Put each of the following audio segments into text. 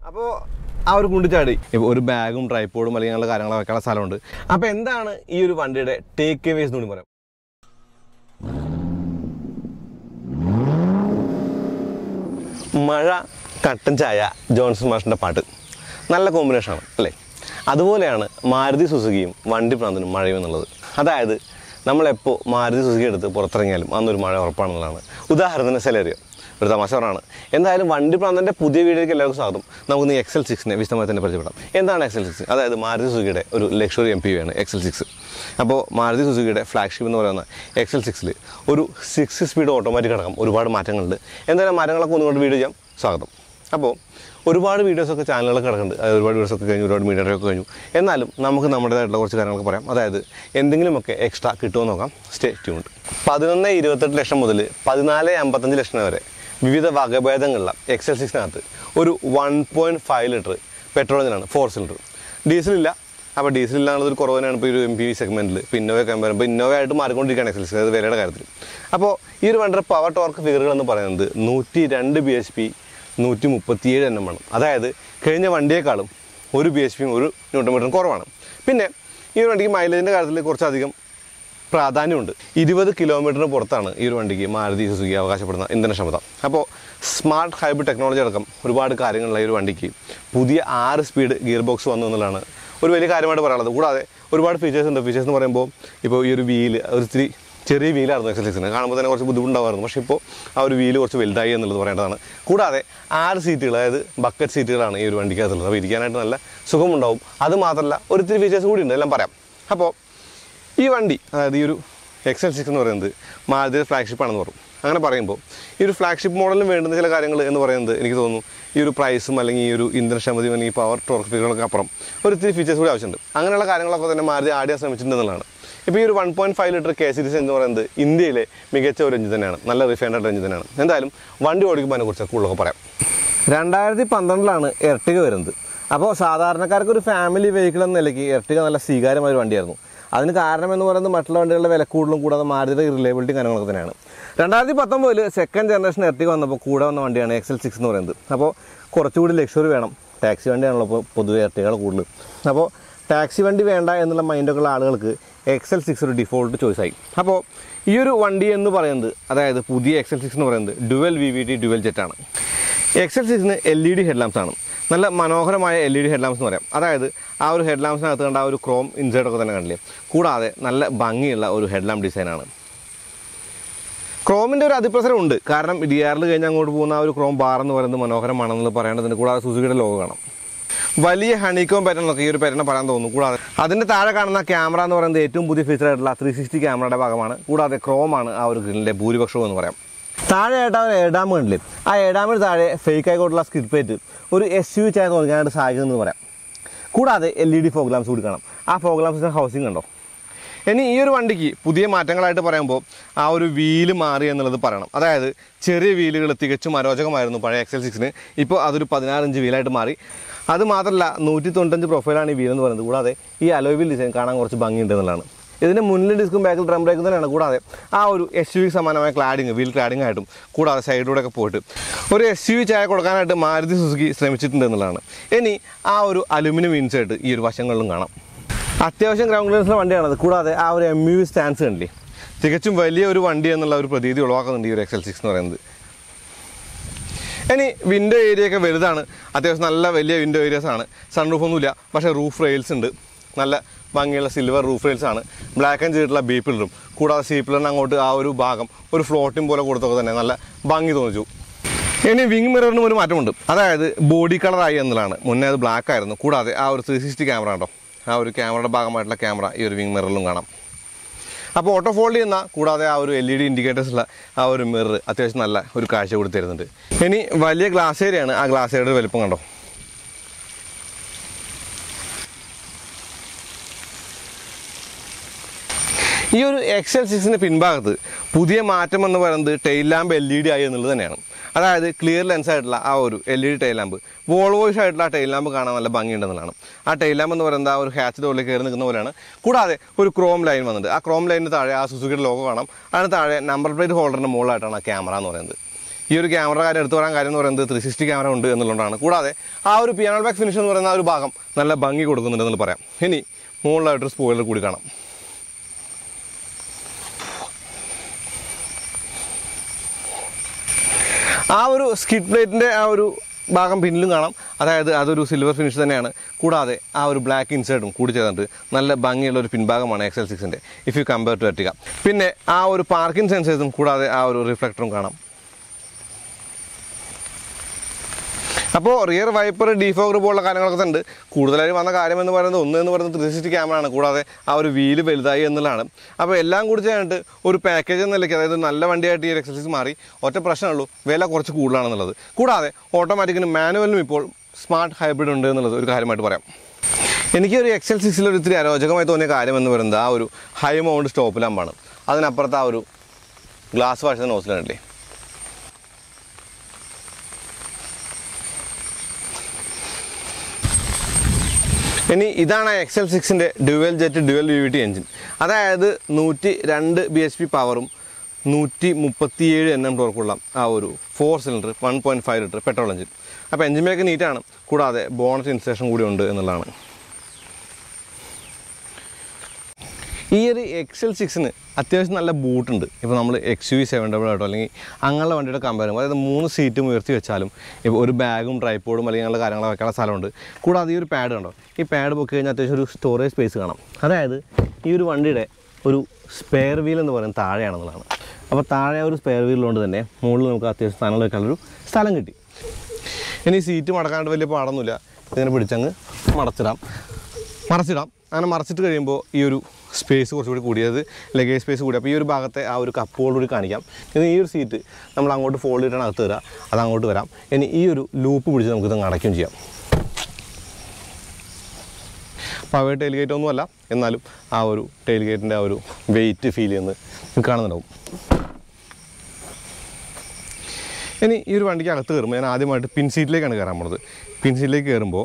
അപ്പോൾ ആ ഒരു കുണ്ടി ചാടി ഇപ്പോൾ ഒരു ബാഗും ട്രൈപ്പോഡും അല്ലെങ്കിൽ അങ്ങനെയുള്ള കാര്യങ്ങളൊക്കെ വെക്കാനുള്ള സ്ഥലമുണ്ട് അപ്പോൾ എന്താണ് ഈ ഒരു വണ്ടിയുടെ ടേക്ക് അവേസ് എന്ന് കൂടി പറയാം മഴ കട്ടൻ ചായ ജോൺസൺ മാഷിൻ്റെ പാട്ട് നല്ല കോമ്പിനേഷനാണ് അല്ലേ അതുപോലെയാണ് മാരുതി സുസുക്കിയും വണ്ടി പ്രാന്തനും മഴയും എന്നുള്ളത് അതായത് നമ്മളെപ്പോൾ മാരുതി സുസുക്കി എടുത്ത് പുറത്തിറങ്ങിയാലും അന്നൊരു മഴ ഉറപ്പാണെന്നുള്ളതാണ് ഉദാഹരണത്തിന് സെലേറിയോ ഒരു തമാശ പറഞ്ഞാണ് എന്തായാലും വണ്ടി പ്രാന്തൻ്റെ പുതിയ വീഡിയോയ്ക്ക് എല്ലാവർക്കും സ്വാഗതം നമുക്ക് ഈ എക്സൽ സിക്സിനെ വിശദമായി തന്നെ പരിചയപ്പെടാം എന്താണ് എക്സൽ സിക്സ് അതായത് മാരുതി സുസുക്കിയുടെ ഒരു ലക്ഷറി എം പി ആണ് എക്സൽ സിക്സ് അപ്പോൾ മാരുതി സുസുക്കിയുടെ ഫ്ലാഗ്ഷിപ്പ് എന്ന് പറയുന്ന എക്സൽ സിക്സിൽ ഒരു സിക്സ് സ്പീഡ് ഓട്ടോമാറ്റിക് അടക്കം ഒരുപാട് മാറ്റങ്ങളുണ്ട് എന്തായാലും മാറ്റങ്ങളൊക്കെ ഒന്നുകൊണ്ട് വീഡിയോ ചെയ്യാം സ്വാഗതം അപ്പോൾ ഒരുപാട് വീഡിയോസൊക്കെ ചാനലുകളൊക്കെ കിടക്കുന്നുണ്ട് അതായത് ഒരുപാട് വീഡിയോസൊക്കെ കഴിഞ്ഞു ഒരുപാട് മീഡിയയൊക്കെ കഴിഞ്ഞു എന്നാലും നമുക്ക് നമ്മുടേതായിട്ടുള്ള കുറച്ച് കാര്യങ്ങളൊക്കെ പറയാം അതായത് എന്തെങ്കിലുമൊക്കെ എക്സ്ട്രാ കിട്ടുമോ എന്ന് നോക്കാം സ്റ്റേ ട്യൂൺഡ് പതിനൊന്ന് ഇരുപത്തെട്ട് ലക്ഷം മുതൽ പതിനാല് അമ്പത്തഞ്ച് ലക്ഷം വരെ വിവിധ വകഭേദങ്ങളുള്ള എക്സൽ സിക്സിനകത്ത് ഒരു one point five litre petrol എഞ്ചിനാണ് ഫോർ സിലിണ്ടർ ഡീസലില്ല അപ്പോൾ ഡീസൽ ഇല്ലാന്നുള്ളത് ഒരു കുറവ് തന്നെയാണ് ഇപ്പോൾ ഈ ഒരു എം പി വി സെഗ്മെൻറ്റിൽ ഇപ്പോൾ ഇന്നോവ ഒക്കെ വരുമ്പോൾ ഇന്നോവ ആയിട്ട് മാറിക്കൊണ്ടിരിക്കുകയാണ് എക്സൽ സിക്സ് അതായത് വിലയുടെ കാര്യത്തിൽ അപ്പോൾ ഈ ഒരു വണ്ടിയുടെ പവർ ടോർക്ക് ഫിഗറുകൾ എന്ന് പറയുന്നത് നൂറ്റി രണ്ട് ബി എച്ച് പി നൂറ്റി മുപ്പത്തിയേഴ് എണ്ണം വേണം അതായത് കഴിഞ്ഞ വണ്ടിയേക്കാളും ഒരു ബി എച്ച് പിയും ഒരു ന്യൂട്ടൺ മീറ്ററും കുറവാണ് പിന്നെ ഈ ഒരു വണ്ടിക്ക് മൈലേജിൻ്റെ കാര്യത്തിൽ കുറച്ചധികം പ്രാധാന്യമുണ്ട് ഇരുപത് കിലോമീറ്ററിന് പുറത്താണ് ഈ ഒരു വണ്ടിക്ക് മാരുതി സുസുക്കി അവകാശപ്പെടുന്ന ഇന്ധനക്ഷമത അപ്പോൾ സ്മാർട്ട് ഹൈബ്രിഡ് ടെക്നോളജി അടക്കം ഒരുപാട് കാര്യങ്ങളുള്ള ഈ ഒരു വണ്ടിക്ക് പുതിയ ആറ് സ്പീഡ് ഗിയർ ബോക്സ് വന്നു എന്നുള്ളതാണ് ഒരു വലിയ കാര്യമായിട്ട് പറയാനുള്ളത് കൂടാതെ ഒരുപാട് ഫീച്ചേഴ്സ് ഉണ്ട് ഫീച്ചേഴ്സ് എന്ന് പറയുമ്പോൾ ഇപ്പോൾ ഈ ഒരു വീല് ഒരു ഇത്തിരി ചെറിയ വീലായിരുന്നു എക്സസൈസിന് കാണുമ്പോൾ തന്നെ കുറച്ച് ബുദ്ധിമുട്ടുണ്ടായിരുന്നു പക്ഷേ ഇപ്പോൾ ആ ഒരു വീല് കുറച്ച് വലുതായി എന്നുള്ളത് പറയേണ്ടതാണ് കൂടാതെ ആറ് സീറ്റുകൾ അതായത് ബക്കറ്റ് സീറ്റുകളാണ് ഈ ഒരു വണ്ടിക്കകത്തുള്ളത് അപ്പോൾ ഇരിക്കാനായിട്ട് നല്ല സുഖമുണ്ടാവും അത് മാത്രമല്ല ഒരു ഇത്തിരി ഫീച്ചേഴ്സ് കൂടി ഉണ്ട് എല്ലാം പറയാം അപ്പോൾ ഈ വണ്ടി അതായത് ഈ ഒരു എക്സൽ സിക്സ് എന്ന് പറയുന്നത് മാരുതിയുടെ ഫ്ലാഗ്ഷിപ്പ് ആണെന്ന് പറയും അങ്ങനെ പറയുമ്പോൾ ഈ ഒരു ഫ്ലാഗ്ഷിപ്പ് മോഡലിന് വേണ്ടുന്ന ചില കാര്യങ്ങൾ എന്ന് പറയുന്നത് എനിക്ക് തോന്നുന്നു ഈ ഒരു പ്രൈസും അല്ലെങ്കിൽ ഈ ഒരു ഇന്ധനക്ഷമതയും അല്ലെങ്കിൽ പവർ ടോർക്ക് ഫിഗറുകളൊക്കെ അപ്പുറം ഒരു ഇത്തിരി ഫീച്ചേഴ്സ് കൂടി ആവശ്യമുണ്ട് അങ്ങനെയുള്ള കാര്യങ്ങളൊക്കെ തന്നെ മാരുതി ആടിയാൻ ശ്രമിച്ചിട്ടുണ്ടെന്നുള്ളതാണ് ഇപ്പോൾ ഈ ഒരു one point five litre K series എന്ന് പറയുന്നത് ഇന്ത്യയിലെ മികച്ച ഒരു എഞ്ചിൻ തന്നെയാണ് നല്ല റിഫൈൻഡ് എഞ്ചിൻ തന്നെയാണ് എന്തായാലും വണ്ടി ഓടിക്കുമ്പോൾ അതിനെക്കുറിച്ച് കൂടുതലൊക്കെ പറയാം രണ്ടായിരത്തി പന്ത്രണ്ടിലാണ് എർട്ടിക വരുന്നത് അപ്പോൾ സാധാരണക്കാർക്ക് ഒരു ഫാമിലി വെഹിക്കിൾ എന്ന നിലയ്ക്ക് എർട്ടിക നല്ല സ്വീകാര്യമായ ഒരു വണ്ടിയായിരുന്നു അതിന് കാരണം എന്ന് പറയുന്നത് മറ്റുള്ള വണ്ടികളുടെ വില കൂടുതലും കൂടാതെ മാരുതിയുടെ റിലയബിലിറ്റി കാര്യങ്ങളൊക്കെ തന്നെയാണ് രണ്ടായിരത്തി പത്തൊമ്പതിൽ സെക്കൻഡ് ജനറേഷൻ എർട്ടിക വന്നപ്പോൾ കൂടെ വന്ന വണ്ടിയാണ് എക്സൽ സിക്സ് എന്ന് പറയുന്നത് അപ്പോൾ കുറച്ചുകൂടി ലക്ഷറി വേണം ടാക്സി വണ്ടിയാണല്ലോ ഇപ്പോൾ പൊതുവെ എർട്ടികൾ കൂടുതൽ അപ്പോൾ ടാക്സി വണ്ടി വേണ്ട എന്നുള്ള മൈൻഡൊക്കെ ഉള്ള ആളുകൾക്ക് എക്സൽ സിക്സ് ഒരു ഡിഫോൾട്ട് ചോയ്സായി അപ്പോൾ ഈ ഒരു വണ്ടി എന്ന് പറയുന്നത് അതായത് പുതിയ എക്സൽ സിക്സ് എന്ന് പറയുന്നത് dual V V T dual ജെറ്റാണ് എക്സൽ സിക്സിന് എൽ ഇ ഡി ഹെഡ്ലാംസ് ആണ് നല്ല മനോഹരമായ എൽ ഇ ഡി ഹെഡ്ലാംസ് എന്ന് പറയാം അതായത് ആ ഒരു ഹെഡ്ലാംസിനകത്ത് കണ്ട ആ ഒരു ക്രോം ഇൻസേർട്ടൊക്കെ തന്നെ കണ്ടില്ലേ കൂടാതെ നല്ല ഭംഗിയുള്ള ഒരു ഹെഡ്ലാമ്പ് ഡിസൈനാണ് ക്രോമിൻ്റെ ഒരു അതിപ്രസരം ഉണ്ട് കാരണം ഡി ആറിൽ കഴിഞ്ഞ് അങ്ങോട്ട് പോകുന്ന ആ ഒരു ക്രോം ബാർ എന്ന് പറയുന്നത് മനോഹരമാണെന്ന് പറയേണ്ടതിന് കൂടാതെ സുസുക്കിയുടെ ലോഗോ കാണാം വലിയ ഹണിക്കോം പാറ്റേൺ എന്നൊക്കെ ഈ ഒരു പാറ്റേൺ പറയാൻ തോന്നുന്നു കൂടാതെ അതിൻ്റെ താഴെ കാണുന്ന ക്യാമറ എന്ന് പറയുന്നത് ഏറ്റവും പുതിയ ഫീച്ചർ ആയിട്ടുള്ള ത്രീ സിക്സ്റ്റി ക്യാമറയുടെ ഭാഗമാണ് കൂടാതെ ക്രോമാണ് ആ ഒരു ഗ്രില്ലിൻ്റെ ഭൂരിപക്ഷവും എന്ന് പറയാം താഴെയായിട്ട് ആ ഒരു എഡാം കണ്ടില്ലേ ആ എഡാമിന് താഴെ ഫേക്ക് ആയിക്കോട്ടുള്ള സ്കിഡ് പ്ലേറ്റ് ഒരു എസ് യു ചായ തോന്നിക്കാനായിട്ട് സഹായിക്കുന്നതെന്ന് പറയാം കൂടാതെ എൽ ഇ ഡി ഫോഗ്ലാംസ് കൂടി കാണാം ആ ഫോഗ്ലാംസിൻ്റെ ഹൗസിംഗ് കണ്ടോ ഇനി ഈ ഒരു വണ്ടിക്ക് പുതിയ മാറ്റങ്ങളായിട്ട് പറയുമ്പോൾ ആ ഒരു വീല് മാറി എന്നുള്ളത് പറയണം അതായത് ചെറിയ വീലുകൾ തികച്ചും അരോചകമായിരുന്നു പഴയ എക്സൽ സിക്സിന് ഇപ്പോൾ അതൊരു പതിനാറ് ഇഞ്ച് വീലായിട്ട് മാറി അത് മാത്രമല്ല നൂറ്റി തൊണ്ണൂറ്റഞ്ച് പ്രൊഫൈലാണ് ഈ വീൽ എന്ന് പറയുന്നത് കൂടാതെ ഈ അലോയ് വീൽ ഡിസൈൻ കാണാൻ കുറച്ച് ഭംഗിയുണ്ട് എന്നുള്ളതാണ് ഇതിൻ്റെ മുന്നിൽ ഡിസ്കും ബാക്കിൽ ഡ്രം ബ്രേക്കും തന്നെയാണ് കൂടാതെ ആ ഒരു എസ് യു വി സമാനമായ ക്ലാഡിങ് വീൽ ക്ലാഡിംഗ് ആയിട്ടും കൂടാതെ സൈഡിലൂടെ ഒക്കെ പോയിട്ട് ഒരു എസ് യു വി ചായ കൊടുക്കാനായിട്ട് മാരുതി സുസുക്കി ശ്രമിച്ചിട്ടുണ്ട് എന്നുള്ളതാണ് ഇനി ആ ഒരു അലുമിനിയം ഇൻസേർട്ട് ഈ ഒരു വശങ്ങളിലും കാണാം അത്യാവശ്യം ഗ്രൗണ്ട് ക്ലിയറൻസിലെ വണ്ടിയാണത് കൂടാതെ ആ ഒരു എം യു സ്റ്റാൻസ് കണ്ടില്ലേ തികച്ചും വലിയ ഒരു വണ്ടി എന്നുള്ള ഒരു പ്രതീതി ഉളവാക്കുന്നുണ്ട് ഈ ഒരു എക്സൽ സിക്സ് എന്ന് പറയുന്നത് ഇനി വിൻഡോ ഏരിയ ഒക്കെ വലുതാണ് അത്യാവശ്യം നല്ല വലിയ വിൻഡോ ഏരിയസ് ആണ് സൺറൂഫ് ഒന്നുമില്ല പക്ഷേ റൂഫ് റെയിൽസ് ഉണ്ട് നല്ല ഭംഗിയുള്ള സിൽവർ റൂഫ് റെയിൽസ് ആണ് ബ്ലാക്ക് ആൻഡ് ചെയ്തിട്ടുള്ള ബി പില്ലറും കൂടാതെ സി പില്ലറിന് അങ്ങോട്ട് ആ ഒരു ഭാഗം ഒരു ഫ്ലോട്ടിംഗ് പോലെ കൊടുത്തൊക്കെ തന്നെ നല്ല ഭംഗി തോന്നിച്ചു ഇനി വിങ് മിററിനും ഒരു മാറ്റമുണ്ട് അതായത് ബോഡി കളറായി എന്നുള്ളതാണ് മുന്നേ അത് ബ്ലാക്ക് ആയിരുന്നു കൂടാതെ ആ ഒരു ത്രീ സിക്സ്റ്റി ക്യാമറ ഉണ്ടോ ആ ഒരു ക്യാമറയുടെ ഭാഗമായിട്ടുള്ള ക്യാമറ ഈ ഒരു വിങ് മിററിലും കാണാം അപ്പോൾ ഓട്ടോ ഫോൾഡ് ചെയ്യുന്ന കൂടാതെ ആ ഒരു എൽ ഇ ഡി ഇൻഡിക്കേറ്റേഴ്സ് ഉള്ള ആ ഒരു മിറർ അത്യാവശ്യം നല്ല ഒരു കാഴ്ച കൊടുത്ത് തരുന്നുണ്ട് ഇനി വലിയ ഗ്ലാസ് ഏരിയയാണ് ആ ഗ്ലാസ് ഏരിയയുടെ വലുപ്പം കണ്ടോ ഈ ഒരു എക്സൽ സിക്സിൻ്റെ പിൻഭാഗത്ത് പുതിയ മാറ്റം എന്ന് പറയുന്നത് tail lamp L E D ആയി എന്നുള്ളത് തന്നെയാണ് അതായത് ക്ലിയർ ലെൻസ് ആയിട്ടുള്ള ആ ഒരു L E D tail lamp വോൾവോയിഷ് ആയിട്ടുള്ള ആ ടൈൽ ലാമ്പ് കാണാൻ നല്ല ഭംഗിയുണ്ടെന്നുള്ളതാണ് ആ ടൈൽ ലാമ്പ് എന്ന് പറയുന്നത് ആ ഒരു ഹാച്ച് ഡോറിൽ കയറി നിൽക്കുന്ന പോലെയാണ് കൂടാതെ ഒരു ക്രോം ലൈൻ വന്നിട്ടുണ്ട് ആ ക്രോം ലൈനിന് താഴെ ആ സുസുക്കിയുടെ ലോഗോ കാണാം അതിന് താഴെ നമ്പർ പ്ലേറ്റ് ഹോൾഡറിൻ്റെ മുകളിലായിട്ടാണ് ആ ക്യാമറ എന്ന് പറയുന്നത് ഈ ഒരു ക്യാമറ കാര്യം എടുത്തു പറയാൻ കാര്യം എന്ന് പറയുന്നത് ത്രീ സിക്സ്റ്റി ക്യാമറ ഉണ്ട് എന്നുള്ളതാണ് കൂടാതെ ആ ഒരു പിയാനോ ബാക്ക് ഫിനിഷ് എന്ന് പറയുന്ന ആ ഒരു ഭാഗം നല്ല ഭംഗി കൊടുക്കുന്നുണ്ട് എന്ന് പറയാം ഇനി മുകളിലായിട്ടൊരു സ്പോയിലർ കൂടി കാണാം ആ ഒരു സ്കിഡ് പ്ലേറ്റിൻ്റെ ആ ഒരു ഭാഗം പിന്നിലും കാണാം അതായത് അതൊരു സിൽവർ ഫിനിഷ് തന്നെയാണ് കൂടാതെ ആ ഒരു ബ്ലാക്ക് ഇൻസൈഡും കൂടി ചേർന്നിട്ട് നല്ല ഭംഗിയുള്ള ഒരു പിൻഭാഗമാണ് എക്സൽ സിക്സിൻ്റെ if you compare to Ertiga പിന്നെ ആ ഒരു പാർക്കിംഗ് സെൻസേഴ്സും കൂടാതെ ആ ഒരു റിഫ്ലക്ടറും കാണാം അപ്പോൾ റിയർ വൈപ്പർ ഡിഫോഗർ പോലുള്ള കാര്യങ്ങളൊക്കെ ഉണ്ട് കൂടുതലായി വന്ന കാര്യം എന്ന് പറയുന്നത് ഒന്ന് എന്ന് പറയുന്നത് ത്രീ സിക്സ്റ്റി ക്യാമറ ആണ് കൂടാതെ ആ ഒരു വീല് വലുതായി എന്നുള്ളതാണ് അപ്പോൾ എല്ലാം കൂടി ചേർന്നിട്ട് ഒരു പാക്കേജ് എന്ന നിലയ്ക്ക് അതായത് നല്ല വണ്ടിയായിട്ട് ഈ എക്സസൈസ് മാറി ഒറ്റ പ്രശ്നമുള്ളൂ വില കുറച്ച് കൂടുതലാണെന്നുള്ളത് കൂടാതെ ഓട്ടോമാറ്റിക്കിന് മാനുവലിനും ഇപ്പോൾ സ്മാർട്ട് ഹൈബ്രിഡ് ഉണ്ട് എന്നുള്ളത് ഒരു കാര്യമായിട്ട് പറയാം എനിക്ക് ഒരു എക്സൽ സിക്സിൽ ഒരു ഇത്തിരി അരോചകമായി തോന്നിയ കാര്യം എന്ന് പറയുന്നത് ആ ഒരു ഹൈ മൗണ്ട് സ്റ്റോപ്പ് ലാമ്പാണ് അതിനപ്പുറത്ത് ആ ഒരു ഗ്ലാസ് വാഷ് നോസിലുണ്ടല്ലേ ഇനി ഇതാണ് എക്സൽ സിക്സിൻ്റെ dual jet dual V V T engine അതായത് നൂറ്റി രണ്ട് ബി എച്ച് പി പവറും നൂറ്റി മുപ്പത്തിയേഴ് എൻ എം ടോർക്കുള്ള ആ ഒരു four cylinder one point five litre petrol engine അപ്പോൾ എഞ്ചിൻ മേക്ക് നീറ്റാണ് കൂടാതെ ബോണറ്റ് ഇൻസ്റ്റേഷൻ കൂടി ഉണ്ട് എന്നുള്ളതാണ് ഈ ഒരു എക്സൽ സിക്സിന് അത്യാവശ്യം നല്ല ബൂട്ടുണ്ട് ഇപ്പോൾ നമ്മൾ X U V seven double ആയിട്ടോ അല്ലെങ്കിൽ അങ്ങനെയുള്ള വണ്ടിയുടെ കമ്പയർ ചെയ്യുമ്പോൾ അതായത് മൂന്ന് സീറ്റും ഉയർത്തി വെച്ചാലും ഇപ്പോൾ ഒരു ബാഗും ട്രൈപ്പോഡും അല്ലെങ്കിൽ അങ്ങനെയുള്ള കാര്യങ്ങൾ വെക്കാനുള്ള സ്ഥലമുണ്ട് കൂടാതെ ഈ ഒരു പാഡ് കണ്ടോ ഈ പാഡ് പൊക്കി കഴിഞ്ഞാൽ അത്യാവശ്യം ഒരു സ്റ്റോറേജ് സ്പേസ് കാണാം അതായത് ഈ ഒരു വണ്ടിയുടെ ഒരു സ്പെയർ വീൽ എന്ന് പറയുന്നത് താഴെയാണെന്നുള്ളതാണ് അപ്പോൾ താഴെ ഒരു സ്പെയർ വീലുകൊണ്ട് തന്നെ മുകളിൽ നമുക്ക് അത്യാവശ്യം സ്ഥാനങ്ങൾ വെക്കാനുള്ളൊരു സ്ഥലം കിട്ടി ഇനി സീറ്റ് മടക്കാണ്ട് വലിയ പാടൊന്നുമില്ല ഇതിങ്ങനെ പിടിച്ചങ്ങ് മടച്ചിടാം മറച്ചിടാം അങ്ങനെ മറച്ചിട്ട് കഴിയുമ്പോൾ ഈ ഒരു സ്പേസ് കുറച്ചുകൂടി കൂടിയത് ലഗേജ് സ്പേസ് കൂടി അപ്പോൾ ഈ ഒരു ഭാഗത്തെ ആ ഒരു കപ്പോടുകൂടി കാണിക്കാം ഇനി ഈ ഒരു സീറ്റ് നമ്മൾ അങ്ങോട്ട് ഫോൾഡ് ചെയ്തിട്ടാണ് അകത്ത് തരാം അത് അങ്ങോട്ട് വരാം ഇനി ഈ ഒരു ലൂപ്പ് പിടിച്ച് നമുക്ക് ഇത് അടയ്ക്കുകയും ചെയ്യാം പവർ ടെയിൽ ഗേറ്റ് ഒന്നുമല്ല എന്നാലും ആ ഒരു ടെയിൽ ഗേറ്റിൻ്റെ ആ ഒരു വെയിറ്റ് ഫീൽ ചെയ്യുന്നത് നിങ്ങൾക്ക് കാണുന്നുണ്ടാവും ഇനി ഈ ഒരു വണ്ടിക്ക് അകത്ത് കയറുമ്പോൾ ഞാൻ ആദ്യമായിട്ട് പിൻ സീറ്റിലേക്കാണ് കയറാൻ പോണത് പിൻ സീറ്റിലേക്ക് കയറുമ്പോൾ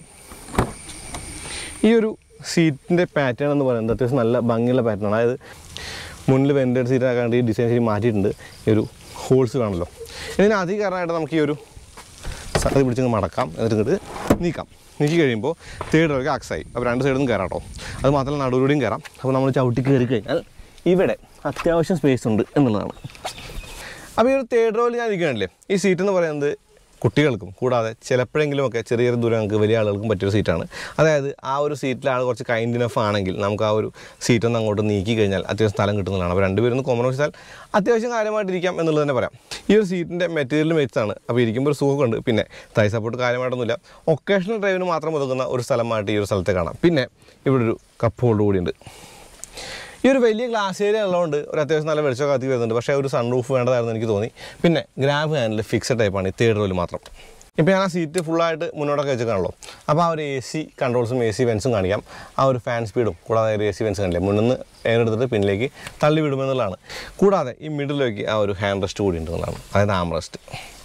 ഈ ഒരു സീറ്റിൻ്റെ പാറ്റേൺ എന്ന് പറയുന്നത് അത്യാവശ്യം നല്ല ഭംഗിയുള്ള പാറ്റേൺ ആണ് അതായത് മുന്നിൽ വെൻറ്റഡ് സീറ്റ് ആക്കാണ്ട് ഈ ഡിസൈൻ ശരി മാറ്റിയിട്ടുണ്ട് ഈ ഒരു ഹോൾസ് കാണല്ലോ ഇതിന് അധികം കാരണമായിട്ട് നമുക്ക് ഈ ഒരു സൈഡ് പിടിച്ചങ്ങ് മടക്കാം എന്നിട്ട് ഇങ്ങോട്ട് നീക്കാം നീക്കി കഴിയുമ്പോൾ തേർഡ് റോയ്ക്ക് ആക്സായി അപ്പോൾ രണ്ട് സൈഡിൽ നിന്ന് കയറാം കേട്ടോ അത് മാത്രമല്ല നടുവിലൂടെയും കയറാം അപ്പോൾ നമ്മൾ ചവിട്ടി കയറി കഴിഞ്ഞാൽ ഇവിടെ അത്യാവശ്യം സ്പേസ് ഉണ്ട് എന്നുള്ളതാണ് അപ്പോൾ ഈ ഒരു തേർഡ് റോയിൽ ഞാൻ ഇരിക്കുകയാണല്ലേ ഈ സീറ്റ് എന്ന് പറയുന്നത് കുട്ടികൾക്കും കൂടാതെ ചിലപ്പോഴെങ്കിലും ഒക്കെ ചെറിയ ചെറിയ ദൂരങ്ങൾക്ക് വലിയ ആളുകൾക്കും പറ്റിയൊരു സീറ്റാണ് അതായത് ആ ഒരു സീറ്റിൽ ആൾ കുറച്ച് കൈൻഡ് ഇനഫ് ആണെങ്കിൽ നമുക്ക് ആ ഒരു സീറ്റ് ഒന്ന് അങ്ങോട്ട് നീക്കി കഴിഞ്ഞാൽ അത്യാവശ്യം സ്ഥലം കിട്ടുന്നതാണ് അപ്പോൾ രണ്ടുപേരും ഒന്ന് കോമൺ വെച്ചാൽ അത്യാവശ്യം കാര്യമായിട്ടിരിക്കാം എന്നുള്ളത് തന്നെ പറയാം ഈ ഒരു സീറ്റിൻ്റെ മെറ്റീരിയൽ മെച്ചാണ് അപ്പോൾ ഇരിക്കുമ്പോൾ ഒരു സുഖമുണ്ട് പിന്നെ തൈ സപ്പോർട്ട് കാര്യമായിട്ടൊന്നുമില്ല ഒക്കേഷണൽ ഡ്രൈവിന് മാത്രം ഒതുങ്ങുന്ന ഒരു സ്ഥലമായിട്ട് ഈ ഒരു സ്ഥലത്തെ കാണാം പിന്നെ ഇവിടെ ഒരു കപ്പ് ഹോൾഡ് കൂടിയുണ്ട് ഈ ഒരു വലിയ ഗ്ലാസ് ഏരിയ ഉള്ളതുകൊണ്ട് ഒരു അത്യാവശ്യം നല്ല വെളിച്ചമൊക്കെ കത്തി വരുന്നുണ്ട് പക്ഷേ ഒരു സൺ റൂഫ് വേണ്ടതായിരുന്നു എനിക്ക് തോന്നി പിന്നെ ഗ്രാബ് ഹാൻഡിൽ ഫിക്സഡ് ടൈപ്പാണ് ഈ തേർഡ് റോയിൽ മാത്രം ഇപ്പോൾ ഞാൻ ആ സീറ്റ് ഫുള്ളായിട്ട് മുന്നോട്ടൊക്കെ വെച്ചിട്ടാണല്ലോ അപ്പോൾ ആ ഒരു എ സി കൺട്രോൾസും എ സി വെൻസും കാണിക്കാം ആ ഒരു ഫാൻ സ്പീഡും കൂടാതെ ഒരു എ സി വെൻസ് കാണില്ലേ മുന്നിൽ നിന്ന് എയർ എടുത്തിട്ട് പിന്നിലേക്ക് തള്ളി വിടുമെന്നുള്ളതാണ് കൂടാതെ ഈ മിഡിലേക്ക് ആ ഒരു ഹാൻഡ് റെസ്റ്റ് കൂടി ഉണ്ടെന്നുള്ളതാണ് അതായത് ആം റെസ്റ്റ്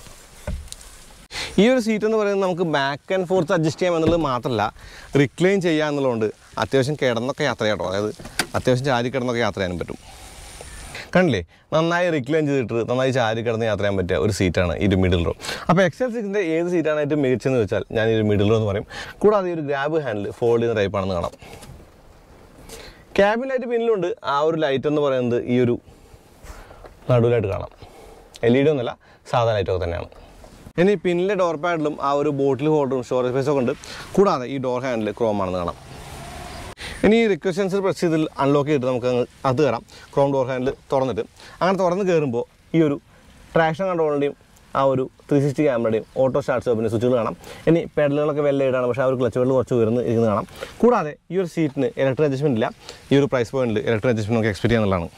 ഈ ഒരു സീറ്റ് എന്ന് പറയുന്നത് നമുക്ക് ബാക്ക് ആൻഡ് ഫോർത്ത് അഡ്ജസ്റ്റ് ചെയ്യാം എന്നുള്ളത് മാത്രമല്ല റിക്ലൈൻ ചെയ്യുക എന്നുള്ളതുകൊണ്ട് അത്യാവശ്യം കിടന്നൊക്കെ യാത്ര ചെയ്യാം കേട്ടോ അതായത് അത്യാവശ്യം ചാരി കിടന്നൊക്കെ യാത്ര ചെയ്യാനും പറ്റും കണ്ടില്ലേ നന്നായി റിക്ലൈൻ ചെയ്തിട്ട് നന്നായി ചാരി കിടന്ന് യാത്ര ചെയ്യാൻ പറ്റിയ ഒരു സീറ്റാണ് ഈ ഒരു മിഡിൽ റോ അപ്പോൾ എക്സൽ സിക്സിൻ്റെ ഏത് സീറ്റാണ് ഏറ്റവും മികച്ചതെന്ന് വെച്ചാൽ ഞാൻ ഈ ഒരു മിഡിൽ റോ എന്ന് പറയും കൂടാതെ ഈ ഒരു ഗ്രാബ് ഹാൻഡിൽ ഫോൾഡ് ചെയ്യുന്ന ടൈപ്പാണെന്ന് കാണാം ക്യാബിൻ ലൈറ്റ് പിന്നിലുണ്ട് ആ ഒരു ലൈറ്റ് എന്ന് പറയുന്നത് ഈ ഒരു നടുവിലായിട്ട് കാണാം എൽ ഇ ഡി ഒന്നുമല്ല സാധാ ലൈറ്റൊക്കെ തന്നെയാണ് ഇനി പിന്നിലെ ഡോർ പാഡിലും ആ ഒരു ബോട്ടിൽ ഹോൾഡറും സ്റ്റോറേജ് സ്പേസൊക്കെ ഉണ്ട് കൂടാതെ ഈ ഡോർ ഹാൻഡിൽ ക്രോം ആണെന്ന് കാണാം ഇനി ഈ റിക്വസ്റ്റൻസ് പ്രസ് ചെയ്തിൽ അൺലോക്ക് ചെയ്തിട്ട് നമുക്ക് അങ്ങ് അത് കയറാം ക്രോം ഡോർ ഹാൻഡിൽ തുറന്നിട്ട് അങ്ങനെ തുറന്ന് കയറുമ്പോൾ ഈ ഒരു ട്രാക്ഷൻ കൺട്രോളിൻ്റെയും ആ ഒരു ത്രീ സിക്സ്റ്റി ക്യാമറയുടെയും ഓട്ടോ സ്റ്റാർട്ട് സ്റ്റോപ്പിൻ്റെ സ്വിച്ചുകൾ കാണാം ഇനി പെഡലുകളൊക്കെ വെല്ലയിടാണ് പക്ഷേ ആ ഒരു ക്ലച്ച് പെഡൽ കുറച്ച് ഉയർന്ന് ഇരിക്കുന്നത് കാണാം കൂടാതെ ഈ ഒരു സീറ്റിന് ഇലക്ട്രിക് അഡ്ജസ്റ്റ്മെൻറ്റ് ഇല്ല ഈ ഒരു പ്രൈസ് പോയിന്റിൽ ഇലക്ട്രിക് അഡ്ജസ്റ്റ്മെൻറ്റ് നമുക്ക് എക്സ്പെക്ട് ചെയ്യാന്നുള്ളതാണ്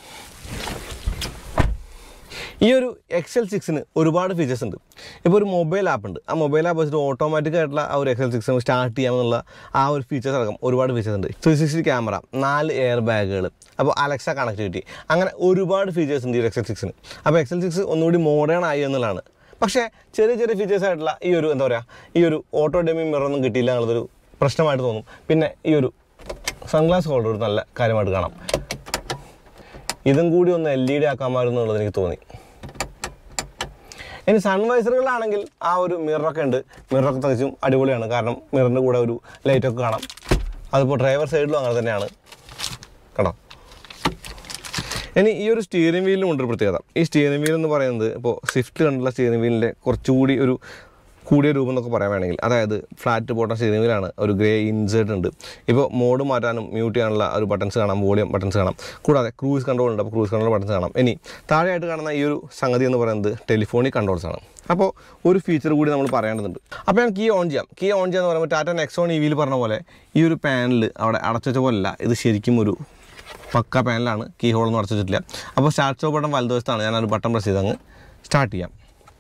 ഈ ഒരു എക്സൽ സിക്സിന് ഒരുപാട് ഫീച്ചേഴ്സ് ഉണ്ട് ഇപ്പോൾ ഒരു മൊബൈൽ ആപ്പ് ഉണ്ട് ആ മൊബൈൽ ആപ്പ് വെച്ചിട്ട് ഓട്ടോമാറ്റിക് ആയിട്ടുള്ള ആ ഒരു എക്സൽ സിക്സ് സ്റ്റാർട്ട് ചെയ്യാമെന്നുള്ള ആ ഒരു ഫീച്ചേഴ്സ് അടക്കം ഒരുപാട് ഫീച്ചേഴ്സ് ഉണ്ട് ത്രീ സിക്സ്റ്റി ക്യാമറ നാല് എയർ ബാഗുകൾ അപ്പോൾ അലക്സ കണക്ടിവിറ്റി അങ്ങനെ ഒരുപാട് ഫീച്ചേഴ്സ് ഉണ്ട് ഈ എക്സൽ സിക്സിന് അപ്പോൾ എക്സൽ സിക്സ് ഒന്നുകൂടി മോഡേൺ ആയി എന്നുള്ളതാണ് പക്ഷേ ചെറിയ ചെറിയ ഫീച്ചേഴ്സ് ആയിട്ടുള്ള ഈ ഒരു എന്താ പറയുക ഈ ഒരു ഓട്ടോ ഡെമി മിററൊന്നും കിട്ടിയില്ല എന്നുള്ളതൊരു പ്രശ്നമായിട്ട് തോന്നും പിന്നെ ഈ ഒരു സൺഗ്ലാസ് ഹോൾഡർ ഒരു നല്ല കാര്യമായിട്ട് കാണാം ഇതും കൂടി ഒന്ന് എൽ ഇ ഡി ആക്കാമായിരുന്നു എന്നുള്ളത് എനിക്ക് തോന്നി ഇനി സൺവൈസറുകളാണെങ്കിൽ ആ ഒരു മിററൊക്കെ ഉണ്ട് മിററൊക്കെ തികച്ചും അടിപൊളിയാണ് കാരണം മിററിൻ്റെ കൂടെ ഒരു ലൈറ്റൊക്കെ കാണാം അതിപ്പോൾ ഡ്രൈവർ സൈഡിലും അങ്ങനെ തന്നെയാണ് കേട്ടോ ഇനി ഈ ഒരു സ്റ്റിയറിംഗ് വീലിനും ഉണ്ട് ഒരു പ്രത്യേകത ഈ സ്റ്റിയറിംഗ് വീൽ എന്ന് പറയുന്നത് ഇപ്പോൾ സ്വിഫ്റ്റ് കണ്ടുള്ള സ്റ്റിയറിംഗ് വീലിൻ്റെ കുറച്ചുകൂടി ഒരു കൂടിയ രൂപം എന്നൊക്കെ പറയാൻ വേണമെങ്കിൽ അതായത് ഫ്ലാറ്റ് ബോട്ടം സ്റ്റിയറിംഗ് വീലാണ് ഒരു ഗ്രേ ഇൻസേർട്ട് ഉണ്ട് ഇപ്പോൾ മോഡ് മാറ്റാനും മ്യൂട്ട് ചെയ്യാനുള്ള ഒരു ബട്ടൺസ് കാണാം വോളിയം ബട്ടൺസ് കാണാം കൂടാതെ ക്രൂസ് കൺട്രോൾ ഉണ്ട് അപ്പോൾ ക്രൂസ് കൺട്രോൾ ബട്ടൺസ് കാണാം ഇനി താഴെയായിട്ട് കാണുന്ന ഈ ഒരു സംഗതി എന്ന് പറയുന്നത് ടെലിഫോണിക് കൺട്രോൾസ് ആണ് അപ്പോൾ ഒരു ഫീച്ചർ കൂടി നമ്മൾ പറയേണ്ടതുണ്ട് അപ്പോൾ ഞാൻ കീ ഓൺ ചെയ്യാം കീ ഓൺ ചെയ്യാന്ന് പറയുമ്പോൾ ടാറ്റ നെക്സോൺ ഇ വിയിൽ പറഞ്ഞ പോലെ ഈ ഒരു പാനൽ അവിടെ അടച്ചു വെച്ച പോലല്ല ഇത് ശരിക്കും ഒരു പക്ക പാനലാണ് കീ ഹോളൊന്നും അടച്ചു വെച്ചിട്ടില്ല അപ്പോൾ സ്റ്റാർട്ട് സ്റ്റോപ്പ് ബട്ടൺ വലതുവശത്താണ് ഞാൻ ഒരു ബട്ടൺ പ്രസ് ചെയ്ത് അങ്ങ് സ്റ്റാർട്ട് ചെയ്യാം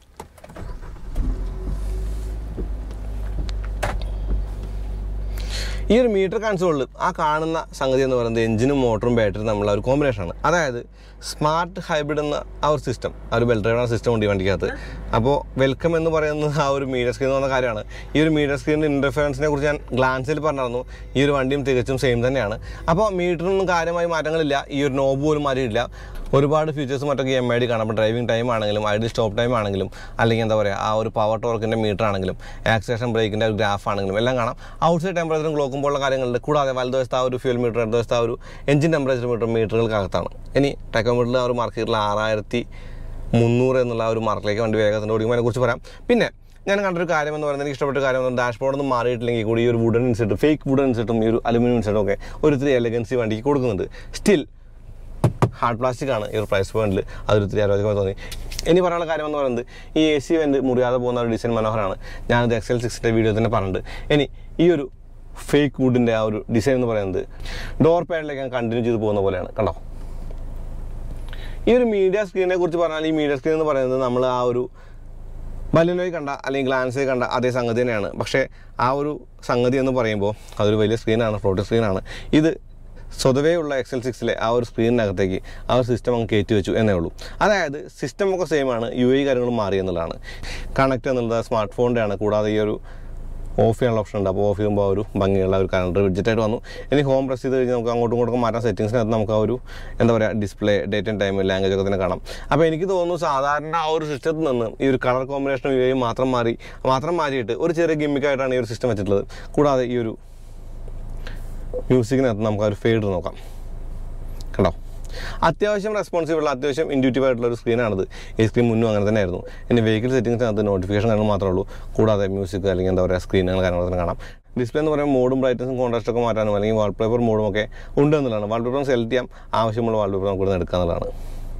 ഈ ഒരു മീറ്റർ കൺസോളിൽ ആ കാണുന്ന സംഗതി എന്ന് പറയുന്നത് എഞ്ചിനും മോട്ടറും ബാറ്ററിയും തമ്മിലുള്ള ഒരു കോമ്പിനേഷനാണ് അതായത് സ്മാർട്ട് ഹൈബ്രിഡ് എന്ന ആ ഒരു സിസ്റ്റം ആ ഒരു ബെൽ ഡ്രൈവർ സിസ്റ്റം ഉണ്ട് ഈ വണ്ടിക്കകത്ത് അപ്പോൾ വെൽക്കം എന്ന് പറയുന്നത് ആ ഒരു മീഡിയ സ്ക്രീൻ എന്ന് പറഞ്ഞ കാര്യമാണ് ഈ ഒരു മീഡിയ സ്ക്രീനിൻ്റെ ഇൻ്റർഫറൻസിനെ കുറിച്ച് ഞാൻ ഗ്ലാൻസിൽ പറഞ്ഞിരുന്നു ഈ ഒരു വണ്ടിയും തികച്ചും സെയിം തന്നെയാണ് അപ്പോൾ മീറ്ററിനൊന്നും കാര്യമായി മാറ്റങ്ങളില്ല ഈ ഒരു നോബ് പോലും മാറ്റിയിട്ടില്ല ഒരുപാട് ഫീച്ചേഴ്സ് മറ്റൊക്കെ എം ഐ ഡി കാണാം അപ്പോൾ ഡ്രൈവിംഗ് ടൈം ആണെങ്കിലും ഐഡിയൽ സ്റ്റോപ്പ് ടൈം ആണെങ്കിലും അല്ലെങ്കിൽ എന്താ പറയുക ആ ഒരു പവർ ടോർക്കിൻ്റെ മീറ്റർ ആണെങ്കിലും ആക്സിലേഷൻ ബ്രേക്കിൻ്റെ ഒരു ഗ്രാഫ് ആണെങ്കിലും എല്ലാം കാണാം ഔട്ട്സൈഡ് ടെമ്പറേച്ചറും ക്ലോക്കും പോലുള്ള കാര്യങ്ങളുണ്ട് കൂടാതെ വലതുവശത്ത് ആ ഒരു ഫ്യൂൽ മീറ്റർ ഇടതുവശത്ത് ആ ഒരു എഞ്ചിൻ ടെമ്പറേച്ചർ മീറ്റർ മീറ്ററുകൾക്കകത്താണ് ഇനി ടെക്കോമീറ്ററിൽ ആ ഒരു മാർക്കറ്റിൽ ആറായിരത്തി മുന്നൂറ് എന്നുള്ള ആ ഒരു മാർക്കിലേക്ക് വണ്ടി വേഗത്തിൻ്റെ ഓടിക്കുമ്പോൾ അതിനെക്കുറിച്ച് പറയാം പിന്നെ ഞാൻ കണ്ടൊരു കാര്യം എന്ന് പറയുന്നത് എനിക്ക് ഇഷ്ടപ്പെട്ട കാര്യം എന്ന് ഡാഷ്ബോർഡ് ഒന്നും മാറിയിട്ടില്ലെങ്കിൽ കൂടി ഈ ഒരു വുഡൻ ഇൻസെറ്റ് ഫേക്ക് വുഡൻ ഇൻസെറ്റും ഈ ഒരു അലുമിനിയം ഇൻസെറ്റും ഒക്കെ ഒരിത്തിരി എലഗൻസി വണ്ടിക്ക് കൊടുക്കുന്നുണ്ട് സ്റ്റിൽ ഹാർഡ് പ്ലാസ്റ്റിക് ആണ് ഈ ഒരു പ്രൈസ് പോയിന്റിൽ അതൊരു ഇത്തിരി ആരോഗ്യമായി തോന്നി ഇനി പറയാനുള്ള കാര്യം എന്ന് പറയുന്നത് ഈ എ സി വെൻ്റ് മുറിയാതെ പോകുന്ന ഒരു ഡിസൈൻ മനോഹരമാണ് ഞാനത് എക്സൽ സിക്സിൻ്റെ വീഡിയോ തന്നെ പറഞ്ഞിട്ടുണ്ട് ഇനി ഈ ഒരു ഫേക്ക് വുഡിൻ്റെ ആ ഒരു ഡിസൈൻ എന്ന് പറയുന്നത് ഡോർ പാഡിലേക്ക് ഞാൻ കണ്ടിന്യൂ ചെയ്ത് പോകുന്ന പോലെയാണ് കണ്ടോ ഈ ഒരു മീഡിയ സ്ക്രീനെ കുറിച്ച് പറഞ്ഞാൽ ഈ മീഡിയ സ്ക്രീൻ എന്ന് പറയുന്നത് നമ്മൾ ആ ഒരു ബലിനോയി കണ്ട അല്ലെങ്കിൽ ഗ്ലാൻസിൽ കണ്ട അതേ സംഗതി തന്നെയാണ് പക്ഷേ ആ ഒരു സംഗതി എന്ന് പറയുമ്പോൾ അതൊരു വലിയ സ്ക്രീനാണ് ഫ്ലോട്ടിംഗ് സ്ക്രീനാണ് ഇത് സ്വതവേ ഉള്ള എക്സൽ സിക്സിലെ ആ ഒരു സ്ക്രീനിനകത്തേക്ക് ആ ഒരു സിസ്റ്റം അങ്ങ് കയറ്റി വെച്ചു എന്നേ ഉള്ളൂ അതായത് സിസ്റ്റം ഒക്കെ സെയിം ആണ് യു ഐ കാര്യങ്ങളും മാറി എന്നുള്ളതാണ് കണക്ട് എന്നുള്ളത് സ്മാർട്ട് ഫോണിൻ്റെ ആണ് കൂടാതെ ഈ ഒരു ഓഫ് ചെയ്യാനുള്ള ഓപ്ഷൻ ഉണ്ട് അപ്പോൾ ഓഫ് ചെയ്യുമ്പോൾ ആ ഒരു ഭംഗിയുള്ള ഒരു കലണ്ടർ വിഡ്ജറ്റായിട്ട് വന്നു ഇനി ഹോം പ്രസ് ചെയ്ത് കഴിഞ്ഞാൽ നമുക്ക് അങ്ങോട്ടും ഇങ്ങോട്ടും മാറ്റാൻ സെറ്റിങ്സിനകത്ത് നമുക്ക് ആ ഒരു എന്താ പറയുക display date and time language ഒക്കെ തന്നെ കാണാം അപ്പോൾ എനിക്ക് തോന്നുന്നു സാധാരണ ആ ഒരു സിസ്റ്റത്തിൽ നിന്ന് ഈ ഒരു കളർ കോമ്പിനേഷൻ യു മാത്രം മാറി മാത്രം മാറിയിട്ട് ഒരു ചെറിയ ഗിമ്മിക്കായിട്ടാണ് ഈ ഒരു സിസ്റ്റം വെച്ചിട്ടുള്ളത് കൂടാതെ ഈ ഒരു മ്യൂസിക്കിനകത്ത് നമുക്ക് ആ ഒരു ഫേഡ് നോക്കാം കണ്ടോ അത്യാവശ്യം റെസ്പോൺസീവ് ഉള്ള അത്യാവശ്യം ഇൻഡ്യൂറ്റീവ് ആയിട്ടുള്ള ഒരു സ്ക്രീനാണിത് ഈ സ്ക്രീൻ മുന്നും അങ്ങനെ തന്നെ ആയിരുന്നു ഇനി വെഹിക്കിൾ സെറ്റിംഗ്സിനകത്ത് നോട്ടിഫിക്കേഷൻ കാര്യങ്ങൾ മാത്രമേ ഉള്ളൂ കൂടാതെ മ്യൂസിക് അല്ലെങ്കിൽ എന്താ പറയുക സ്ക്രീനുകൾ കാര്യങ്ങളൊക്കെ തന്നെ കാണാം ഡിസ്പ്ലേ എന്ന് പറയുമ്പോൾ മോഡും ബ്രൈറ്റ്നസും കോൺട്രാസ്റ്റ് ഒക്കെ മാറ്റാനും അല്ലെങ്കിൽ വാൾപേപ്പർ മോഡും ഒക്കെ ഉണ്ട് എന്നുള്ളതാണ് വാൾപേപ്പർ സെലക്ട് ചെയ്യാം ആവശ്യമുള്ള വാൾപേപ്പർ നമുക്ക് ഇവിടെ നിന്ന് എടുക്കുക എന്നുള്ളതാണ്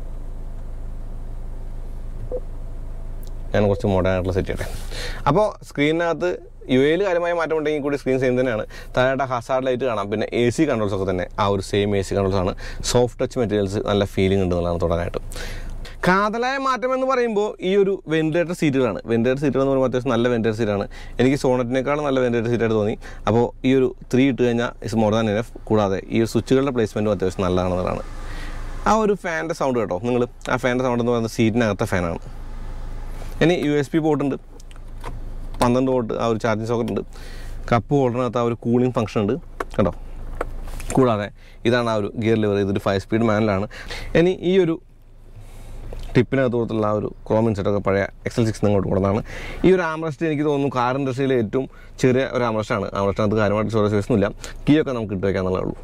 ഞാൻ കുറച്ച് മോഡേൺ ആയിട്ടുള്ള സെറ്റ് ചെയ്യട്ടെ അപ്പോൾ സ്ക്രീനിനകത്ത് യു എയിൽ കാര്യമായ മാറ്റം ഉണ്ടെങ്കിൽ കൂടി സ്ക്രീൻ സെയിം തന്നെയാണ് താഴെ ഹസാർഡ് ലൈറ്റ് കാണാം പിന്നെ എ സി കൺട്രോൾസ് ഒക്കെ തന്നെ ആ ഒരു സെയിം എ സി കൺട്രോൾസ് ആണ് സോഫ്റ്റ് ടച്ച് മെറ്റീരിയൽസ് നല്ല ഫീലിംഗ് ഉണ്ട് എന്നുള്ളതാണ് തുടരാനായിട്ട് കാതലായ മാറ്റം എന്ന് പറയുമ്പോൾ ഈ ഒരു വെന്റിലേറ്റർ സീറ്റുകളാണ് വെന്റിലേറ്റർ സീറ്റുകൾ എന്ന് പറയുമ്പോൾ അത്യാവശ്യം നല്ല വെന്റിലേറ്റർ സീറ്റാണ് എനിക്ക് സോണറ്റിനേക്കാളും നല്ല വെന്റിലേറ്റർ സീറ്റായിട്ട് തോന്നി അപ്പോൾ ഈ ഒരു ത്രീ ഇട്ട് കഴിഞ്ഞാൽ ഇസ് മോർ ദാൻ എനഫ് കൂടാതെ ഈ ഒരു സ്വിച്ചുകളുടെ പ്ലേസ്മെൻറ്റും അത്യാവശ്യം നല്ലതാണെന്നുള്ളതാണ് ആ ഒരു ഫാനിൻ്റെ സൗണ്ട് കേട്ടോ നിങ്ങൾ ആ ഫാനിൻ്റെ സൗണ്ട് എന്ന് പറയുന്നത് സീറ്റിനകത്തെ ഫാനാണ് ഇനി യു എസ് പി പോർട്ടുണ്ട് പന്ത്രണ്ട് വോട്ട് ആ ഒരു ചാർജിങ് സോക്കറ്റ് ഉണ്ട് കപ്പ് ഹോൾഡറിനകത്ത് ആ ഒരു കൂളിംഗ് ഫംഗ്ഷൻ ഉണ്ട് കേട്ടോ കൂടാതെ ഇതാണ് ആ ഒരു ഗിയർ ലിവർ ഇതൊരു ഫൈവ് സ്പീഡ് മാനുവലാണ് ഇനി ഈ ഒരു ടിപ്പിനകത്ത് കൊടുത്തുള്ള ആ ഒരു ക്രോമിൻ സെറ്റൊക്കെ പഴയ എക്സൽ സിക്സ് ഇങ്ങോട്ട് കൊടുക്കുന്നതാണ് ഈ ഒരു ആംറസ്റ്റ് എനിക്ക് തോന്നുന്നു കാർ ഇൻഡസ്ട്രിയിലെ ഏറ്റവും ചെറിയ ഒരു ആംറസ്റ്റാണ് ആംറസ്റ്റിനകത്ത് കാര്യമായിട്ട് സ്റ്റോറേജ് സ്പേസ് ഒന്നുമില്ല കീയൊക്കെ നമുക്ക് ഇട്ട് വയ്ക്കാന്നുള്ളേ ഉള്ളൂ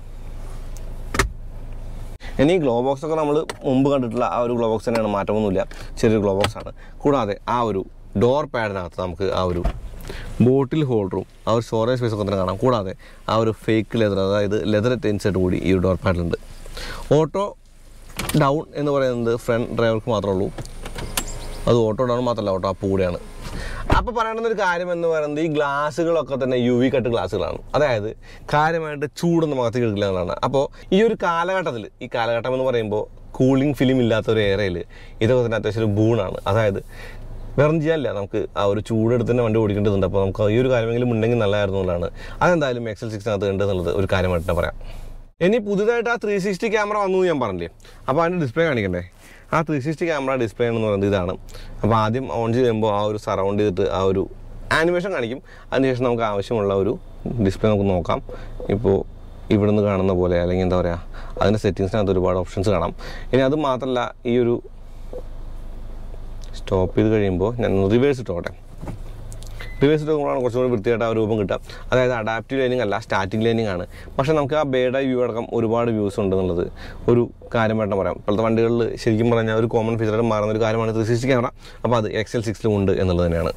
ഇനി ഗ്ലോ ബോക്സ് ഒക്കെ നമ്മൾ മുമ്പ് കണ്ടിട്ടുള്ള ആ ഒരു ഗ്ലോ ബോക്സ് തന്നെയാണ് മാറ്റമൊന്നുമില്ല ചെറിയൊരു ഗ്ലോ ബോക്സ് ആണ് കൂടാതെ ആ ഒരു ഡോർ പാഡിനകത്ത് നമുക്ക് ആ ഒരു ബോട്ടിൽ ഹോൾഡറും ആ ഒരു സ്റ്റോറേജ് സ്പേസ് ഒക്കെ തന്നെ കാണാം കൂടാതെ ആ ഒരു ഫേക്ക് ലെതർ അതായത് ലെതർ ടെൻസെറ്റ് കൂടി ഈ ഡോർ പാഡിലുണ്ട് ഓട്ടോ ഡൗൺ എന്ന് പറയുന്നത് ഫ്രണ്ട് ഡ്രൈവർക്ക് മാത്രമേ ഉള്ളൂ അത് ഓട്ടോ ഡൗൺ മാത്രമല്ല ഓട്ടോ അപ്പ് കൂടിയാണ് അപ്പോൾ പറയേണ്ടുന്ന ഒരു കാര്യം എന്ന് പറയുന്നത് ഈ ഗ്ലാസ്സുകളൊക്കെ തന്നെ യു വി കട്ട് ഗ്ലാസ്സുകളാണ് അതായത് കാര്യമായിട്ട് ചൂടൊന്നും മുഖത്ത് കിടക്കില്ല എന്നുള്ളതാണ് അപ്പോൾ ഈ ഒരു കാലഘട്ടത്തിൽ ഈ കാലഘട്ടം എന്ന് പറയുമ്പോൾ കൂളിംഗ് ഫിലിം ഇല്ലാത്ത ഒരു ഏറയിൽ ഇതൊക്കെ തന്നെ അത്യാവശ്യം ഒരു ബൂണാണ് അതായത് വേറൊന്നും ചെയ്യാനില്ല നമുക്ക് ആ ഒരു ചൂടെടുത്ത് തന്നെ വണ്ടി ഓടിക്കേണ്ടതുണ്ട് അപ്പോൾ നമുക്ക് ഈ ഒരു കാര്യമെങ്കിലും ഉണ്ടെങ്കിൽ നല്ലതായിരുന്നു എന്നുള്ളതാണ് അതെന്തായാലും എക്സൽ സിക്സിനകത്ത് ഉണ്ട് എന്നുള്ളത് ഒരു കാര്യമായിട്ട് തന്നെ പറയാം ഇനി പുതുതായിട്ട് ആ ത്രീ സിക്സ്റ്റി ക്യാമറ വന്നു എന്ന് ഞാൻ പറഞ്ഞില്ലേ അപ്പോൾ അതിൻ്റെ ഡിസ്പ്ലേ കാണിക്കണ്ടേ ആ ത്രീ സിക്സ്റ്റി ക്യാമറ ഡിസ്പ്ലേ എന്ന് പറയുന്നത് ഇതാണ് അപ്പോൾ ആദ്യം ഓൺ ചെയ്യുമ്പോൾ ആ ഒരു സറൗണ്ട് ചെയ്തിട്ട് ആ ഒരു ആനിമേഷൻ കാണിക്കും അതിനുശേഷം നമുക്ക് ആവശ്യമുള്ള ഒരു ഡിസ്പ്ലേ നമുക്ക് നോക്കാം ഇപ്പോൾ ഇവിടുന്ന് കാണുന്ന പോലെ അല്ലെങ്കിൽ എന്താ പറയുക അതിൻ്റെ സെറ്റിങ്സിനകത്ത് ഒരുപാട് ഓപ്ഷൻസ് കാണാം ഇനി അത് മാത്രമല്ല ഈ ഒരു സ്റ്റോപ്പ് ചെയ്ത് കഴിയുമ്പോൾ ഞാൻ റിവേഴ്സ് ഇട്ടോട്ടെ റിവേഴ്സ് ഇട്ടുമ്പോഴാണ് കുറച്ചും കൂടി വൃത്തിയായിട്ട് ആ രൂപം കിട്ടുക അതായത് അഡാപ്റ്റീവ് ലൈനിങ് അല്ല സ്റ്റാറ്റിക് ലൈനിങ് ആണ് പക്ഷേ നമുക്ക് ആ ബേഡ് വ്യൂ അടക്കം ഒരുപാട് വ്യൂസ് ഉണ്ട് എന്നുള്ളത് ഒരു കാര്യമായിട്ട് പറയാം ഇപ്പോഴത്തെ വണ്ടികളിൽ ശരിക്കും പറഞ്ഞാൽ ഒരു കോമൺ ഫീച്ചറായിട്ട് മാറുന്ന ഒരു കാര്യമാണ് ത്രീ സിക്സ്റ്റി ക്യാമറ അപ്പോൾ അത് എക്സൽ സിക്സിലും ഉണ്ട് എന്നുള്ളത് തന്നെയാണ്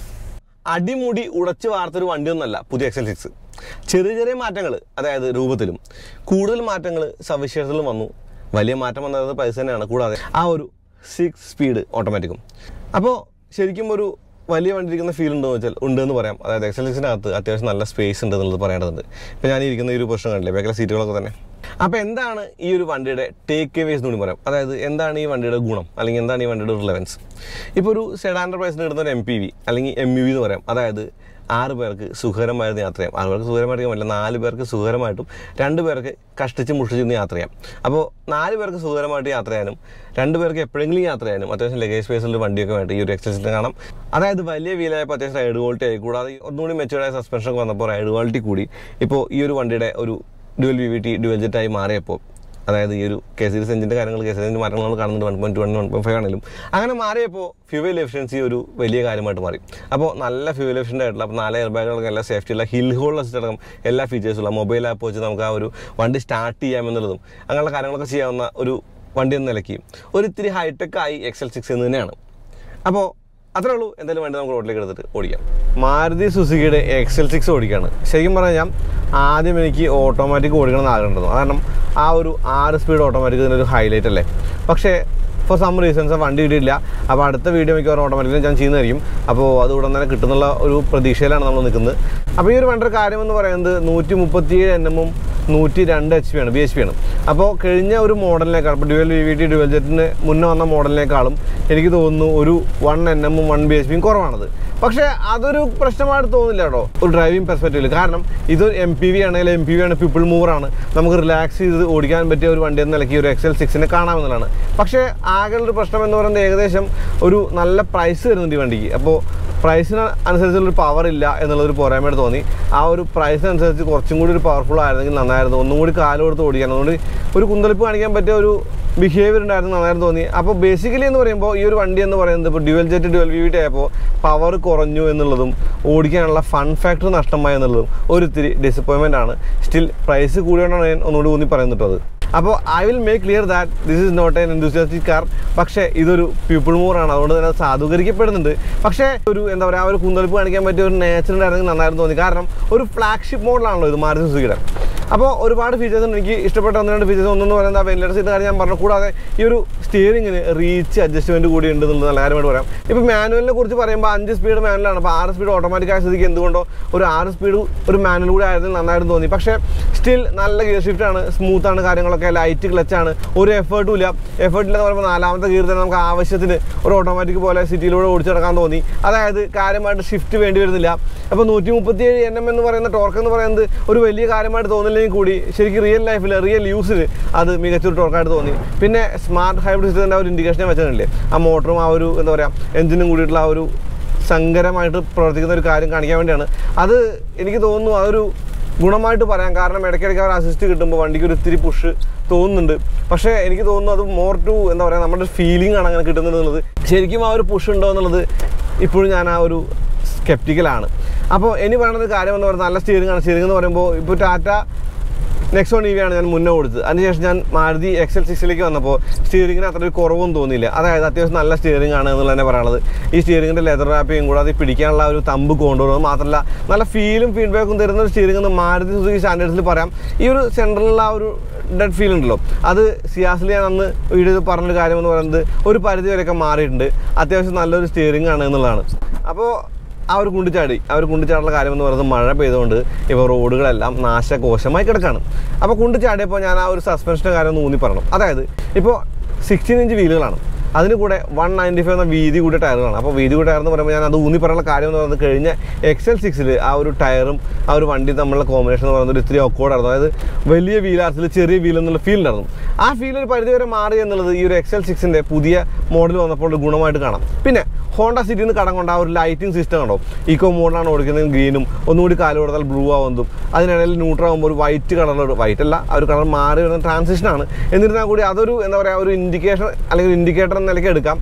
അടിമുടി ഉടച്ചു വാർത്തൊരു വണ്ടിയൊന്നുമല്ല പുതിയ എക്സൽ സിക്സ് ചെറിയ ചെറിയ മാറ്റങ്ങൾ അതായത് രൂപത്തിലും കൂടുതൽ മാറ്റങ്ങൾ സവിശേഷതകളും വന്നു വലിയ മാറ്റം വന്നത് പൈസ തന്നെയാണ് കൂടാതെ ആ ഒരു സിക്സ് സ്പീഡ് ഓട്ടോമാറ്റിക്കും അപ്പോൾ ശരിക്കും ഒരു വലിയ വണ്ടി ഇരിക്കുന്ന ഫീൽ ഉണ്ടോ എന്ന് വെച്ചാൽ ഉണ്ടെന്ന് പറയാം അതായത് എക്സൽ സിക്സിൻ്റെ അകത്ത് അത്യാവശ്യം നല്ല സ്പേസ് ഉണ്ട് എന്നുള്ളത് പറയേണ്ടതുണ്ട് ഇപ്പോൾ ഞാൻ ഇരിക്കുന്ന ഈ ഒരു പ്രശ്നം കണ്ടില്ലേ ബാക്കിലെ സീറ്റുകളൊക്കെ തന്നെ അപ്പോൾ എന്താണ് ഈ ഒരു വണ്ടിയുടെ ടേക്ക് അവേസ് എന്ന് കൂടി പറയാം അതായത് എന്താണ് ഈ വണ്ടിയുടെ ഗുണം അല്ലെങ്കിൽ എന്താണ് ഈ വണ്ടിയുടെ റിലവൻസ് ഇപ്പോൾ ഒരു സെഡാൻഡർ പ്രൈസിന് കിട്ടുന്ന ഒരു എം പി വി അല്ലെങ്കിൽ എം യു വി എന്ന് പറയാം അതായത് ആറ് പേർക്ക് സുഖകരമായിരുന്നു യാത്ര ചെയ്യാം ആറ് പേർക്ക് സുഖകരമായിട്ട് അല്ല നാല് പേർക്ക് സുഖകരമായിട്ടും രണ്ട് പേർക്ക് കഷ്ടിച്ച് മുഷിച്ച് യാത്ര ചെയ്യാം അപ്പോൾ നാല് പേർക്ക് സുഖകരമായിട്ട് യാത്ര ചെയ്യാനും രണ്ട് പേർക്ക് എപ്പോഴെങ്കിലും യാത്ര ചെയ്യാനും അത്യാവശ്യം ലഗേജ് സ്പേസിൽ വണ്ടിയൊക്കെ വേണ്ടി ഈ ഒരു എക്സസൈസിൽ കാണാം അതായത് വലിയ വീലായപ്പോൾ അത്യാവശ്യം റൈഡ് ക്വാളിറ്റി ആയി കൂടാതെ ഒന്നുകൂടി മെച്ചുവേർഡായ സസ്പെൻഷൻ ഒക്കെ വന്നപ്പോൾ റൈഡ് ക്വാളിറ്റി കൂടി ഇപ്പോൾ ഈ ഒരു വണ്ടിയുടെ ഒരു dual V V T dual ജെറ്റായി മാറിയപ്പോൾ അതായത് ഈ ഒരു കെ സീരീസ് എഞ്ചിൻ്റെ കാര്യങ്ങൾ കെ സീരീസിൻ്റെ മാറ്റങ്ങൾ നമ്മൾ കാണുന്നുണ്ട് one point one one point five ആണെങ്കിലും അങ്ങനെ മാറിയപ്പോൾ ഫ്യൂവൽ എഫിഷ്യൻസി ഒരു വലിയ കാര്യമായിട്ട് മാറി അപ്പോൾ നല്ല ഫ്യൂവൽ എഫിഷ്യൻ്റ് ആയിട്ടുള്ള അപ്പോൾ നാല് എയർ ബാഗുകളൊക്കെ എല്ലാ സേഫ്റ്റിയുള്ള ഹിൽ ഹോൾ അടക്കം എല്ലാ ഫീച്ചേഴ്സുള്ള മൊബൈൽ ആപ്പ് വെച്ച് നമുക്ക് ആ ഒരു വണ്ടി സ്റ്റാർട്ട് ചെയ്യാമെന്നുള്ളതും അങ്ങനെയുള്ള കാര്യങ്ങളൊക്കെ ചെയ്യാവുന്ന ഒരു വണ്ടി എന്ന നിലയ്ക്ക് ഒരു ഇത്തിരി ഹൈടെക് ആയി എക്സൽ സിക്സ് എന്ന് തന്നെയാണ് അപ്പോൾ അത്രേ ഉള്ളൂ എന്തായാലും വേണ്ടി നമുക്ക് റോഡിലേക്ക് എടുത്തിട്ട് ഓടിക്കാം മാരുതി സുസുക്കിയുടെ എക്സൽ സിക്സ് ഓടിക്കുകയാണ് ശരിക്കും പറഞ്ഞാൽ ആദ്യം എനിക്ക് ഓട്ടോമാറ്റിക് ഓടിക്കണം എന്ന് ആഗ്രഹമുണ്ടായിരുന്നു കാരണം ആ ഒരു ആറ് സ്പീഡ് ഓട്ടോമാറ്റിക് ഇതിനൊരു ഹൈലൈറ്റ് അല്ലേ പക്ഷേ ഫോർ സം റീസൺസ് വണ്ടി കിട്ടിയില്ല അപ്പോൾ അടുത്ത വീഡിയോ മിക്കവാറും ഓട്ടോമാറ്റിക്കലി ഞാൻ ചെയ്യുന്നതായിരിക്കും അപ്പോൾ അത് ഉടൻ തന്നെ കിട്ടുന്നുള്ള ഒരു പ്രതീക്ഷയിലാണ് നമ്മൾ നിൽക്കുന്നത് അപ്പോൾ ഈ ഒരു വണ്ടിയുടെ കാര്യം എന്ന് പറയുന്നത് നൂറ്റി മുപ്പത്തിയേഴ് എൻ എമ്മും നൂറ്റി രണ്ട് എച്ച് പി ആണ് ബി എച്ച് പി ആണ് അപ്പോൾ കഴിഞ്ഞ ഒരു മോഡലിനേക്കാൾ ഇപ്പോൾ dual V V T dual ജെറ്റിന് മുന്നേ വന്ന മോഡലിനേക്കാളും എനിക്ക് തോന്നുന്നു ഒരു വൺ എൻ എമ്മും വൺ ബി എച്ച് പിയും കുറവാണത് പക്ഷേ അതൊരു പ്രശ്നമായിട്ട് തോന്നില്ല കേട്ടോ ഒരു ഡ്രൈവിംഗ് പെർസ്പെക്റ്റീവിൽ കാരണം ഇത് എം പി വി ആണെങ്കിൽ എം പി വി ആണ് പീപ്പിൾ മൂവറാണ് നമുക്ക് റിലാക്സ് ചെയ്ത് ഓടിക്കാൻ പറ്റിയ ഒരു വണ്ടി എന്ന നിലയ്ക്ക് ഒരു എക്സൽ സിക്സിനെ കാണാമെന്നുള്ളതാണ് പക്ഷേ ആകെ ഒരു പ്രശ്നം എന്ന് പറയുന്നത് ഏകദേശം ഒരു നല്ല പ്രൈസ് വരുന്നുണ്ട് ഈ വണ്ടിക്ക് അപ്പോൾ പ്രൈസിന് അനുസരിച്ചുള്ളൊരു പവർ ഇല്ല എന്നുള്ളൊരു പോരായ്മയായിട്ട് തോന്നി ആ ഒരു പ്രൈസിനനുസരിച്ച് കുറച്ചും കൂടി ഒരു പവർഫുൾ ആയിരുന്നെങ്കിൽ നന്നായിരുന്നു ഒന്നും കൂടി കാലം കൊടുത്ത് ഓടിക്കാൻ അതുകൊണ്ട് ഒരു കുന്തളിപ്പ് കാണിക്കാൻ പറ്റിയ ഒരു ബിഹേവിയർ ഉണ്ടായിരുന്നു നന്നായിരുന്നു തോന്നി അപ്പോൾ ബേസിക്കലി എന്ന് പറയുമ്പോൾ ഈ ഒരു വണ്ടി എന്ന് പറയുന്നത് ഇപ്പോൾ dual jet dual V T ആയപ്പോൾ പവർ കുറഞ്ഞു എന്നുള്ളതും ഓടിക്കാനുള്ള ഫൺ ഫാക്ടർ നഷ്ടമായി എന്നുള്ളതും ഒരു ഇത്തിരി ഡിസപ്പോയിൻമെൻ്റ് ആണ് സ്റ്റിൽ പ്രൈസ് കൂടിയോണ്ടാണ് ഞാൻ ഒന്നുകൂടി ഊന്നി പറയുന്നത് കേട്ടോ അത് അപ്പോൾ I will make clear that this is not an enthusiastic car പക്ഷേ ഇതൊരു പീപ്പിൾ മൂറാണ് അതുകൊണ്ട് തന്നെ അത് സാധൂകരിക്കപ്പെടുന്നുണ്ട് പക്ഷേ ഒരു എന്താ പറയുക ആ ഒരു കുന്തളിപ്പ് കാണിക്കാൻ പറ്റിയ ഒരു നേച്ചറിൻ്റെ ആയിരുന്നെങ്കിൽ നന്നായിരുന്നു തോന്നി കാരണം ഒരു ഫ്ലാഗ്ഷിപ്പ് മോഡലാണല്ലോ ഇത് മാരുതി സുസുക്കിയുടെ അപ്പോൾ ഒരുപാട് ഫീച്ചേഴ്സ് ഉണ്ട് എനിക്ക് ഇഷ്ടപ്പെട്ട ഒന്ന് രണ്ട് ഫീച്ചേഴ്സ് ഒന്നെന്ന് പറയുന്നത് ആ വെല്ലർ സീറ്റ് കാര്യം ഞാൻ പറഞ്ഞു കൂടാതെ ഈ ഒരു സ്റ്റിയറിങ്ങിന് റീച്ച് അഡ്ജസ്റ്റ്മെൻറ്റ് കൂടി ഉണ്ട് എന്നുള്ളത് നല്ല കാര്യമായിട്ട് പറയാം ഇപ്പോൾ മാനുവലിനെ കുറിച്ച് പറയുമ്പോൾ അഞ്ച് സ്പീഡ് മാനുവലാണ് അപ്പോൾ ആറ് സ്പീഡ് ഓട്ടോമാറ്റിക് ആയ സ്ഥിതിക്ക് എന്തുകൊണ്ടോ ഒരു ആറ് സ്പീഡ് ഒരു മാനുവൽ കൂടി ആയിരുന്നു നന്നായിരുന്നു തോന്നി പക്ഷേ സ്റ്റിൽ നല്ല ഗിയർ ഷിഫ്റ്റ് ആണ് സ്മൂത്ത് ആണ് കാര്യങ്ങളൊക്കെ ലൈറ്റ് ക്ലച്ചാണ് ഒരു എഫേർട്ടും ഇല്ല എഫേർട്ട് ഇല്ലെന്ന് പറയുമ്പോൾ നാലാമത്തെ ഗിയർ തന്നെ നമുക്ക് ആവശ്യത്തിന് ഒരു ഓട്ടോമാറ്റിക് പോലെ സിറ്റിയിലൂടെ ഓടിച്ചു നടക്കാൻ തോന്നി അതായത് കാര്യമായിട്ട് ഷിഫ്റ്റ് വേണ്ടി വരുന്നില്ല അപ്പോൾ നൂറ്റി മുപ്പത്തിയേഴ് എൻ എം എന്ന് പറയുന്ന ടോർക്ക് എന്ന് പറയുന്നത് ഒരു വലിയ കാര്യമായിട്ട് തോന്നില്ലെങ്കിൽ കൂടി ശരിക്കും റിയൽ ലൈഫിൽ റിയൽ യൂസിൽ അത് മികച്ചൊരു ടോർക്കായിട്ട് തോന്നി പിന്നെ സ്മാർട്ട് ഹൈബ്രിഡ് സിസ്റ്റത്തിൻ്റെ ആ ഒരു ഇൻഡിക്കേഷൻ ഞാൻ വെച്ചിട്ടില്ലേ ആ മോട്ടറും ആ ഒരു എന്താ പറയുക എഞ്ചിനും കൂടിയിട്ടുള്ള ആ ഒരു സങ്കരമായിട്ട് പ്രവർത്തിക്കുന്ന ഒരു കാര്യം കാണിക്കാൻ വേണ്ടിയാണ് അത് എനിക്ക് തോന്നുന്നു അതൊരു ഗുണമായിട്ട് പറയാം കാരണം ഇടയ്ക്കിടയ്ക്ക് ആ ഒരു അസിസ്റ്റ് കിട്ടുമ്പോൾ വണ്ടിക്ക് ഒരു ഇത്തിരി പുഷ് തോന്നുന്നുണ്ട് പക്ഷേ എനിക്ക് തോന്നുന്നു അത് മോർ ടു എന്താ പറയുക നമ്മുടെ ഫീലിംഗ് ആണ് അങ്ങനെ കിട്ടുന്നത് എന്നുള്ളത് ശരിക്കും ആ ഒരു പുഷ് ഉണ്ടോ എന്നുള്ളത് ഇപ്പോഴും ഞാൻ ആ ഒരു സ്കെപ്റ്റിക്കലാണ് അപ്പോൾ ഇനി പറയുന്നത് കാര്യം എന്ന് പറയുന്നത് നല്ല സ്റ്റിയറിംഗ് ആണ് സ്റ്റിയറിംഗ് എന്ന് പറയുമ്പോൾ ഇപ്പോൾ ടാറ്റ നെക്സോൺ ഇ വിയാണ് ഞാൻ മുന്നേ കൊടുത്തത് അതിനുശേഷം ഞാൻ മാരുതി എക്സൽ സിക്സിലേക്ക് വന്നപ്പോൾ സ്റ്റിയറിങ്ങിന് അത്ര ഒരു കുറവും തോന്നിയില്ല അതായത് അത്യാവശ്യം നല്ല സ്റ്റിയറിംഗ് ആണ് എന്നുള്ളത് തന്നെ പറയുന്നത് ഈ സ്റ്റിയറിങ്ങിൻ്റെ ലെതർ റാപ്പിയും കൂടാതെ ഈ പിടിക്കാനുള്ള ആ ഒരു തമ്പ് കൊണ്ടുവരുന്നത് മാത്രമല്ല നല്ല ഫീലും ഫീഡ്ബാക്കും തരുന്ന ഒരു സ്റ്റിയറിംഗ് എന്ന് മാരുതി സുസുക്കി സ്റ്റാൻഡേർഡ്സിൽ പറയാം ഈ ഒരു സെൻട്രലിലുള്ള ആ ഒരു ഡെഡ് ഫീൽ ഉണ്ടല്ലോ അത് സിയാസിൽ ഞാൻ അന്ന് വീഡിയോ പറഞ്ഞൊരു കാര്യം എന്ന് പറയുന്നത് ഒരു പരിധി വരെയൊക്കെ മാറിയിട്ടുണ്ട് അത്യാവശ്യം നല്ലൊരു സ്റ്റിയറിംഗ് ആണ് എന്നുള്ളതാണ് അപ്പോൾ ആ ഒരു കുണ്ടിച്ചാടി ആ ഒരു കുണ്ടിച്ചാടുള്ള കാര്യം എന്ന് പറയുന്നത് മഴ പെയ്തുകൊണ്ട് ഇപ്പോൾ റോഡുകളെല്ലാം നാശകോശമായി കിടക്കാണ് അപ്പോൾ കുണ്ടിച്ചാടിയപ്പോൾ ഞാൻ ആ ഒരു സസ്പെൻഷൻ്റെ കാര്യം ഒന്ന് ഊന്നി പറയണം അതായത് ഇപ്പോൾ സിക്സ്റ്റീൻ ഇഞ്ച് വീലുകളാണ് അതിന് കൂടെ വൺ നയൻറ്റി ഫൈവ് എന്ന വീതി കൂടിയ ടയറുകളാണ് അപ്പോൾ വീതി കൂടിയ ടയർ എന്ന് പറയുമ്പോൾ ഞാൻ അത് ഊന്നി പറയാനുള്ള കാര്യം എന്ന് പറയുന്നത് കഴിഞ്ഞ എക്സൽ സിക്സിൽ ആ ഒരു ടയറും ആ ഒരു വണ്ടി തമ്മിലുള്ള കോമ്പിനേഷൻ എന്ന് പറയുന്നത് ഒരു ഇത്തിരി ഒക്കോടായിരുന്നു അതായത് വലിയ വീലാർസിൽ ചെറിയ വീൽ എന്നുള്ള ഫീൽ ഉണ്ടായിരുന്നു ആ ഫീൽ ഒരു പരിധി വരെ മാറി എന്നുള്ളത് ഈ ഒരു എക്സൽ സിക്സിൻ്റെ പുതിയ മോഡൽ വന്നപ്പോൾ ഒരു ഗുണമായിട്ട് കാണാം പിന്നെ ഹോണ്ട സിറ്റിയിൽ നിന്ന് കടം കൊണ്ട് ആ ഒരു ലൈറ്റിംഗ് സിസ്റ്റം കണ്ടോ ഈക്കോ മോഡലാണ് ഓടിക്കുന്നത് ഗ്രീനും ഒന്നുകൂടി കാല് കൊടുത്താൽ ബ്ലൂ ആവുന്നതും അതിനിടയിൽ ന്യൂട്രൽ ആകുമ്പോൾ ഒരു വൈറ്റ് കളറിൽ വൈറ്റ് അല്ല ആ ഒരു കളർ മാറി വരുന്ന ട്രാൻസിഷനാണ് എന്നിരുന്നാൽ കൂടി അതൊരു എന്താ പറയുക ഒരു ഇൻഡിക്കേഷൻ അല്ലെങ്കിൽ ഇൻഡിക്കേറ്റർ എന്ന നിലയ്ക്ക് എടുക്കാം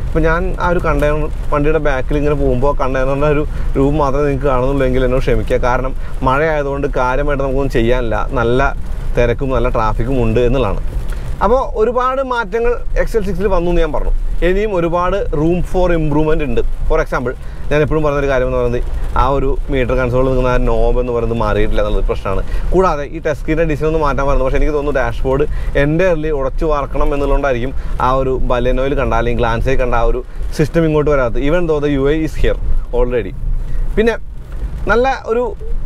ഇപ്പോൾ ഞാൻ ആ ഒരു കണ്ടെയ്നർ വണ്ടിയുടെ ബാക്കിൽ ഇങ്ങനെ പോകുമ്പോൾ കണ്ടെയ്നറിൻ്റെ ഒരു രൂപം മാത്രമേ നിങ്ങൾക്ക് കാണുന്നുള്ളൂ എങ്കിൽ എന്നോട് ക്ഷമിക്കുക കാരണം മഴ ആയതുകൊണ്ട് കാര്യമായിട്ട് നമുക്കൊന്നും ചെയ്യാനില്ല നല്ല തിരക്കും നല്ല ട്രാഫിക്കും ഉണ്ട് എന്നുള്ളതാണ് അപ്പോൾ ഒരുപാട് മാറ്റങ്ങൾ എക്സൽ സിക്സിൽ വന്നു എന്ന് ഞാൻ പറഞ്ഞു ഇനിയും ഒരുപാട് റൂം ഫോർ ഇമ്പ്രൂവ്മെൻ്റ് ഉണ്ട് ഫോർ എക്സാമ്പിൾ ഞാൻ എപ്പോഴും പറഞ്ഞൊരു കാര്യം എന്ന് പറയുന്നത് ആ ഒരു മീറ്റർ കൺസോളിൽ നിൽക്കുന്ന ആ നോബ് എന്ന് പറയുന്നത് മാറിയിട്ടില്ല എന്നുള്ളത് പ്രശ്നമാണ് കൂടാതെ ഈ ടെസ്കിൻ്റെ ഡിസൈൻ ഒന്ന് മാറ്റാൻ പറയുന്നത് പക്ഷേ എനിക്ക് തോന്നുന്നു ഡാഷ്ബോർഡ് എൻ്റെ എർലി ഉടച്ചു വാർക്കണം എന്നുള്ളതുകൊണ്ടായിരിക്കും ആ ഒരു ബലെനോയിൽ കണ്ട അല്ലെങ്കിൽ ഗ്ലാൻസയിൽ കണ്ട ആ ഒരു സിസ്റ്റം ഇങ്ങോട്ട് വരാത്തത് even though the U A is here already പിന്നെ നല്ല ഒരു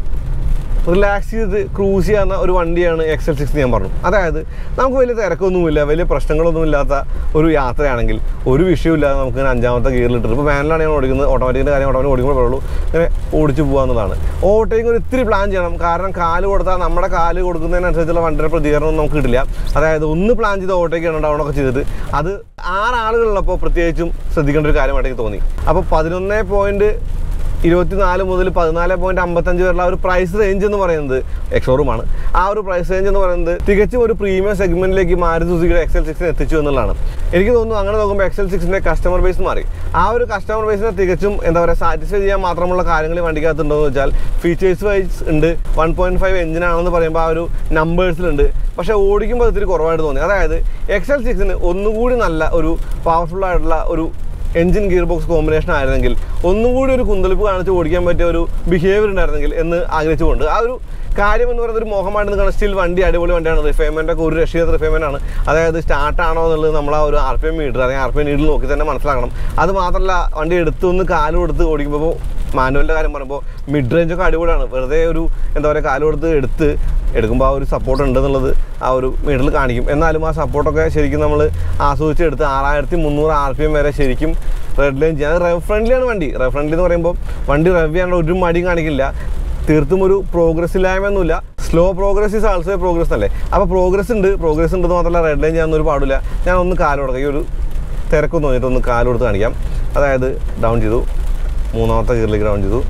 റിലാക്സ് ചെയ്ത് ക്രൂസ് ചെയ്യുന്ന ഒരു വണ്ടിയാണ് എക്സൽ സിക്സ് ഞാൻ പറഞ്ഞു അതായത് നമുക്ക് വലിയ തിരക്കൊന്നുമില്ല വലിയ പ്രശ്നങ്ങളൊന്നും ഇല്ലാത്ത ഒരു യാത്രയാണെങ്കിൽ ഒരു വിഷയമില്ലാതെ നമുക്ക് ഇങ്ങനെ അഞ്ചാമത്തെ ഗിയറിൽ ഇട്ടിട്ട് ഇപ്പോൾ മാനിലാണ് ഞാൻ ഓടിക്കുന്നത് ഓട്ടോമാറ്റിക്കിൻ്റെ കാര്യം ഓട്ടോമാറ്റിക് ഓടിക്കുമ്പോൾ പറയുള്ളൂ ഇങ്ങനെ ഓടിച്ചു പോകാവുന്നതാണ് ഓട്ടോയ്ക്ക് ഒരു ഇത്തിരി പ്ലാൻ ചെയ്യണം കാരണം കാല് കൊടുത്താൽ നമ്മുടെ കാല് കൊടുക്കുന്നതിനനുസരിച്ചുള്ള വണ്ടിയുടെ പ്രതികരണം നമുക്ക് കിട്ടില്ല അതായത് ഒന്ന് പ്ലാൻ ചെയ്ത് ഓട്ടോയ്ക്ക് ഇടണം ഡൗണൊക്കെ ചെയ്തിട്ട് അത് ആറാളുകളുള്ളപ്പോൾ പ്രത്യേകിച്ചും ശ്രദ്ധിക്കേണ്ട ഒരു കാര്യമായിട്ട് എനിക്ക് തോന്നി അപ്പോൾ പതിനൊന്ന് പോയിൻറ്റ് ഇരുപത്തിനാല് മുതൽ പതിനാല് പോയിന്റ് അമ്പത്തഞ്ച് വരെയുള്ള ആ ഒരു പ്രൈസ് റേഞ്ച് എന്ന് പറയുന്നത് എക്സോറുമാണ് ആ ഒരു പ്രൈസ് റേഞ്ച് എന്ന് പറയുന്നത് തികച്ചും ഒരു പ്രീമിയം സെഗ്മെന്റിലേക്ക് മാരുതി സുസുക്കിയുടെ എക്സൽ സിക്സിനെ എത്തിച്ചു എന്നുള്ളതാണ് എനിക്ക് തോന്നുന്നു അങ്ങനെ നോക്കുമ്പോൾ എക്സൽ സിക്സിന്റെ കസ്റ്റമർ ബേസ് മാറി ആ ഒരു കസ്റ്റമർ ബേസിനെ തികച്ചും എന്താ പറയുക സാറ്റിസ്ഫൈ ചെയ്യാൻ മാത്രമുള്ള കാര്യങ്ങൾ ഈ വണ്ടിക്കകത്തുണ്ടോയെന്ന് വെച്ചാൽ ഫീച്ചേഴ്സ് വൈസ് ഉണ്ട് വൺ പോയിന്റ് ഫൈവ് എഞ്ചിനാണെന്ന് പറയുമ്പോൾ ആ ഒരു നമ്പേഴ്സിലുണ്ട് പക്ഷേ ഓടിക്കുമ്പോൾ ഇത്തിരി കുറവായിട്ട് തോന്നി അതായത് എക്സൽ സിക്സിന് ഒന്നുകൂടി നല്ല ഒരു പവർഫുൾ ആയിട്ടുള്ള ഒരു എഞ്ചിൻ ഗിയർ ബോക്സ് കോമ്പിനേഷൻ ആയിരുന്നെങ്കിൽ ഒന്നും കൂടി ഒരു കുന്തളിപ്പ് കാണിച്ച് ഓടിക്കാൻ പറ്റിയ ഒരു ബിഹേവിയർ ഉണ്ടായിരുന്നെങ്കിൽ എന്ന് ആഗ്രഹിച്ചുകൊണ്ട് ആ ഒരു കാര്യം എന്ന് പറയുന്നത് ഒരു മോഹമായിട്ട് നിൽക്കുന്ന സ്റ്റിൽ വണ്ടി അടിപൊളി വണ്ടിയാണ് റിഫൈൻമെൻ്റ് ഒക്കെ ഒരു രക്ഷിത റിഫൈൻമെൻ്റ് ആണ് അതായത് സ്റ്റാർട്ട് ആണോ എന്നുള്ളത് നമ്മൾ ആ ഒരു ആർ പി എം മീറ്റർ അല്ലെങ്കിൽ ആർ പി എം നീഡിൽ നോക്കി തന്നെ മനസ്സിലാക്കണം അത് മാത്രമല്ല വണ്ടി എടുത്ത് ഒന്ന് കാല് കൊടുത്ത് ഓടിക്കുമ്പോൾ മാനുവലിൻ്റെ കാര്യം പറയുമ്പോൾ മിഡ് റേഞ്ച് ഒക്കെ അടിപൊളിയാണ് വെറുതെ ഒരു എന്താ പറയുക കാല് കൊടുത്ത് എടുത്ത് എടുക്കുമ്പോൾ ആ ഒരു സപ്പോർട്ട് ഉണ്ടെന്നുള്ളത് ആ ഒരു മീറ്ററിൽ കാണിക്കും എന്നാലും ആ സപ്പോർട്ടൊക്കെ ശരിക്കും നമ്മൾ ആസ്വദിച്ചെടുത്ത് ആറായിരത്തി മുന്നൂറ് ആർ പി എം വരെ ശരിക്കും റെഡ് ലൈൻ ചെയ്യാൻ റെവ് ഫ്രണ്ട്ലിയാണ് വണ്ടി റെവ് ഫ്രണ്ട്ലി എന്ന് പറയുമ്പോൾ വണ്ടി റെവ് ചെയ്യാനുള്ള ഒരു മടിയും കാണിക്കില്ല തീർത്തും ഒരു പ്രോഗ്രസ് ഇല്ലായ്മയൊന്നുമില്ല slow progress is also progress അല്ലേ അപ്പോൾ പ്രോഗ്രസ് ഉണ്ട് പ്രോഗ്രസ് ഉണ്ടെന്ന് മാത്രമല്ല റെഡ് ലൈൻ ചെയ്യാൻ ഒരു പാടില്ല ഞാൻ ഒന്ന് കാല് കൊടുക്കാം ഈ ഒരു തിരക്കൊന്ന് തോന്നിയിട്ട് ഒന്ന് കാല് കൊടുത്ത് കാണിക്കാം അതായത് ഡൗൺ ചെയ്തു മൂന്നാമത്തെ ഗിയറിലേക്ക് ഡൗൺ ചെയ്തു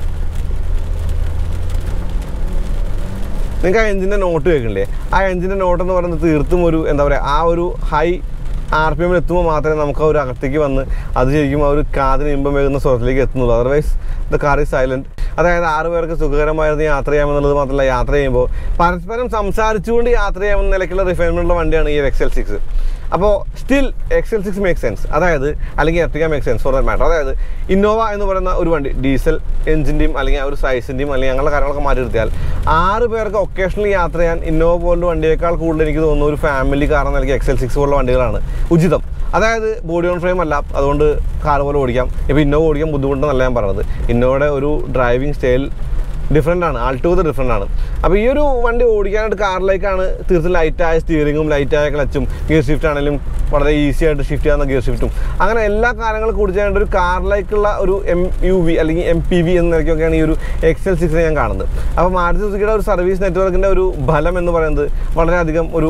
നിങ്ങൾക്ക് ആ എഞ്ചിൻ്റെ നോട്ട് കേൾക്കണില്ലേ ആ എഞ്ചിൻ്റെ നോട്ട് എന്ന് പറയുന്നത് തീർത്തും ഒരു എന്താ പറയുക ആ ഒരു ഹൈ ആർ പി എമ്മിൽ എത്തുമ്പോൾ മാത്രമേ നമുക്ക് ആ ഒരു അകത്തേക്ക് വന്ന് അത് ശരിക്കും ആ ഒരു കാതിന് ഇമ്പം വേകുന്ന സ്വരത്തിലേക്ക് എത്തുന്നുള്ളൂ otherwise the car is silent അതായത് ആറ് പേർക്ക് സുഖകരമായിരുന്നു യാത്ര ചെയ്യാമെന്നുള്ളത് മാത്രമല്ല യാത്ര ചെയ്യുമ്പോൾ പരസ്പരം സംസാരിച്ചുകൊണ്ട് യാത്ര ചെയ്യാമെന്ന നിലയ്ക്കുള്ള റിഫൈൻമെൻറ്റുള്ള വണ്ടിയാണ് ഈ എക്സൽ സിക്സ് അപ്പോൾ still X L six make sense അതായത് അല്ലെങ്കിൽ Ertiga make sense for that matter അതായത് ഇന്നോവ എന്ന് പറയുന്ന ഒരു വണ്ടി ഡീസൽ എഞ്ചിൻ്റെയും അല്ലെങ്കിൽ ആ ഒരു സൈസിൻ്റെയും അല്ലെങ്കിൽ അങ്ങനെയുള്ള കാര്യങ്ങളൊക്കെ മാറ്റി നിർത്തിയാൽ ആറ് പേർക്ക് ഒക്കേഷണലി യാത്ര ചെയ്യാൻ ഇന്നോവ പോലുള്ള വണ്ടിയേക്കാൾ കൂടുതൽ എനിക്ക് തോന്നുന്നു ഒരു ഫാമിലി കാർ എന്ന നിലയ്ക്ക് എക്സൽ സിക്സ് പോലുള്ള വണ്ടികളാണ് ഉചിതം അതായത് ബോഡി ഓൺ ഫ്രെയിം അല്ല അതുകൊണ്ട് കാർ പോലെ ഓടിക്കാം ഇപ്പോൾ ഇന്നോവ ഓടിക്കാൻ ബുദ്ധിമുട്ടെന്നല്ല ഞാൻ പറഞ്ഞത് ഇന്നോവയുടെ ഒരു ഡ്രൈവിംഗ് സ്റ്റൈൽ ഡിഫറെൻ്റ് ആണ് ആൾട്ടൂത് ഡിഫറെൻ്റ് ആണ് അപ്പോൾ ഈ ഒരു വണ്ടി ഓടിക്കാനായിട്ട് കാറിലേക്കാണ് തീർത്തും ലൈറ്റായ സ്റ്റിയറിങ്ങും ലൈറ്റായ ക്ലച്ചും ഗിയർ ഷിഫ്റ്റ് ആണെങ്കിലും വളരെ ഈസി ആയിട്ട് ഷിഫ്റ്റ് ചെയ്യാവുന്ന ഗിയർ ഷിഫ്റ്റും അങ്ങനെ എല്ലാ കാര്യങ്ങളും കൂടി ചെയ്യാനായിട്ട് ഒരു കാറിലേക്കുള്ള ഒരു എം യു വി അല്ലെങ്കിൽ എം പി വി എന്ന നിലയ്ക്കൊക്കെയാണ് ഈ ഒരു എക്സൽ സിക്സിനെ ഞാൻ കാണുന്നത് അപ്പോൾ മാരുതി സുസുക്കിയുടെ ഒരു സർവീസ് നെറ്റ്വർക്കിൻ്റെ ഒരു ഫലം എന്ന് പറയുന്നത് വളരെയധികം ഒരു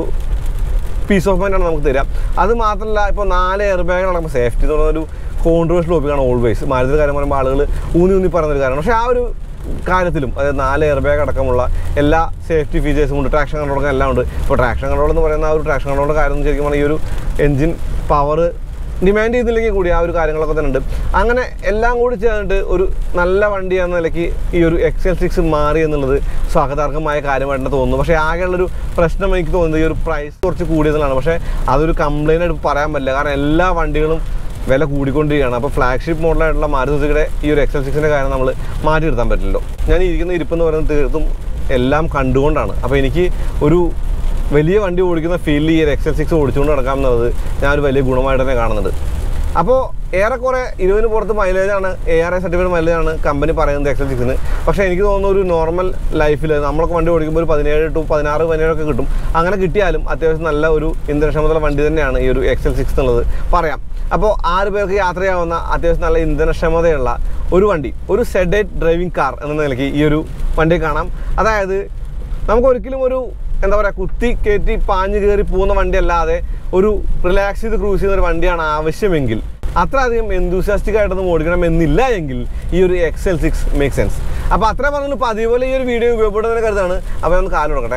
പീസ് ഓഫ് മൈൻഡാണ് നമുക്ക് തരാം അത് മാത്രമല്ല ഇപ്പോൾ നാല് എയർ ബാഗുകൾ നടക്കുമ്പോൾ സേഫ്റ്റി എന്ന് പറയുന്ന ഒരു കോൺട്രവേഴ്സ് ടോപ്പിക്കാണ് ഓൾവേസ് മാരുതി കാര്യം പറയുമ്പോൾ ആളുകൾ ഊന്നി ഊന്നി പറയുന്നൊരു കാര്യമാണ് പക്ഷേ ആ ഒരു കാര്യത്തിലും അതായത് നാല് എയർ ബാഗ് അടക്കമുള്ള എല്ലാ സേഫ്റ്റി ഫീച്ചേഴ്സും ഉണ്ട് ട്രാക്ഷൻ കൺട്രോളൊക്കെ എല്ലാം ഉണ്ട് ഇപ്പോൾ ട്രാക്ഷൻ കൺട്രോൾ എന്ന് പറയുന്ന ആ ഒരു ട്രാക്ഷൻ കൺട്രോളിൻ്റെ കാര്യം എന്ന് ശരിക്കും പറഞ്ഞാൽ ഈ ഒരു എഞ്ചിൻ പവർ ഡിമാൻഡ് ചെയ്തില്ലെങ്കിൽ കൂടി ആ ഒരു കാര്യങ്ങളൊക്കെ തന്നെ ഉണ്ട് അങ്ങനെ എല്ലാം കൂടി ചേർന്നിട്ട് ഒരു നല്ല വണ്ടി എന്ന നിലയ്ക്ക് ഈ ഒരു എക്സൽ സിക്സ് മാറി എന്നുള്ളത് സ്വാഗതാർഹമായ കാര്യമായിട്ട് തോന്നുന്നു പക്ഷേ ആകെയുള്ളൊരു പ്രശ്നം എനിക്ക് തോന്നുന്നത് ഈ ഒരു പ്രൈസ് കുറച്ച് കൂടിയതാണ് പക്ഷേ അതൊരു കംപ്ലൈൻ്റ് ആയിട്ട് പറയാൻ പറ്റില്ല കാരണം എല്ലാ വണ്ടികളും വില കൂടിക്കൊണ്ടിരിക്കുകയാണ് അപ്പോൾ ഫ്ലാഗ്ഷിപ്പ് മോഡലായിട്ടുള്ള മാരുതി സുസുക്കിയുടെ ഈ ഒരു എക്സൽ സിക്സിൻ്റെ കാര്യം നമ്മൾ മാറ്റി നിർത്താൻ പറ്റില്ലല്ലോ ഞാൻ ഈ ഇരിക്കുന്ന ഇരിപ്പെന്ന് പറയുന്നത് തീർത്തും എല്ലാം കണ്ടുകൊണ്ടാണ് അപ്പോൾ എനിക്ക് ഒരു വലിയ വണ്ടി ഓടിക്കുന്ന ഫീൽഡിൽ ഈ ഒരു എക്സൽ സിക്സ് ഓടിച്ചുകൊണ്ട് നടക്കാം എന്നുള്ളത് ഞാനൊരു വലിയ ഗുണമായിട്ട് തന്നെ കാണുന്നുണ്ട് അപ്പോൾ ഏറെക്കുറെ ഇരുപതിന് പുറത്ത് മൈലേജാണ് എ ആർ ഐ സർട്ടിഫിക്കറ്റ് മൈലേജാണ് കമ്പനി പറയുന്നത് എക്സൽ സിക്സിന് പക്ഷേ എനിക്ക് തോന്നുന്നു ഒരു നോർമൽ ലൈഫിൽ നമ്മളൊക്കെ വണ്ടി ഓടിക്കുമ്പോൾ ഒരു പതിനേഴ് ടു പതിനാറ് പതിനേഴൊക്കെ കിട്ടും അങ്ങനെ കിട്ടിയാലും അത്യാവശ്യം നല്ല ഒരു ഇന്ധനക്ഷമതയുള്ള വണ്ടി തന്നെയാണ് ഈ ഒരു എക്സൽ സിക്സ് എന്നുള്ളത് പറയാം അപ്പോൾ ആറ് പേർക്ക് യാത്ര ചെയ്യാവുന്ന അത്യാവശ്യം നല്ല ഇന്ധനക്ഷമതയുള്ള ഒരു വണ്ടി ഒരു സെഡേറ്റ് ഡ്രൈവിംഗ് കാർ എന്ന നിലയ്ക്ക് ഈ ഒരു വണ്ടി കാണാം അതായത് നമുക്ക് ഒരിക്കലും ഒരു എന്താ പറയുക കുത്തി കയറ്റി പാഞ്ഞു കയറി പോകുന്ന വണ്ടി അല്ലാതെ ഒരു റിലാക്സ് ചെയ്ത് ക്രൂസ് ചെയ്യുന്ന ഒരു വണ്ടിയാണ് ആവശ്യമെങ്കിൽ അത്രയധികം enthusiastic ആയിട്ടൊന്നും ഓടിക്കണം എന്നില്ല എങ്കിൽ ഈ ഒരു X L six make sense അപ്പോൾ അത്ര പറഞ്ഞു ഇപ്പോൾ അതേപോലെ ഈ ഒരു വീഡിയോ ഉപയോഗപ്പെടുന്നതിനെ കരുതാണ് അപ്പോൾ ഒന്ന് കാലം കൊടുക്കട്ടെ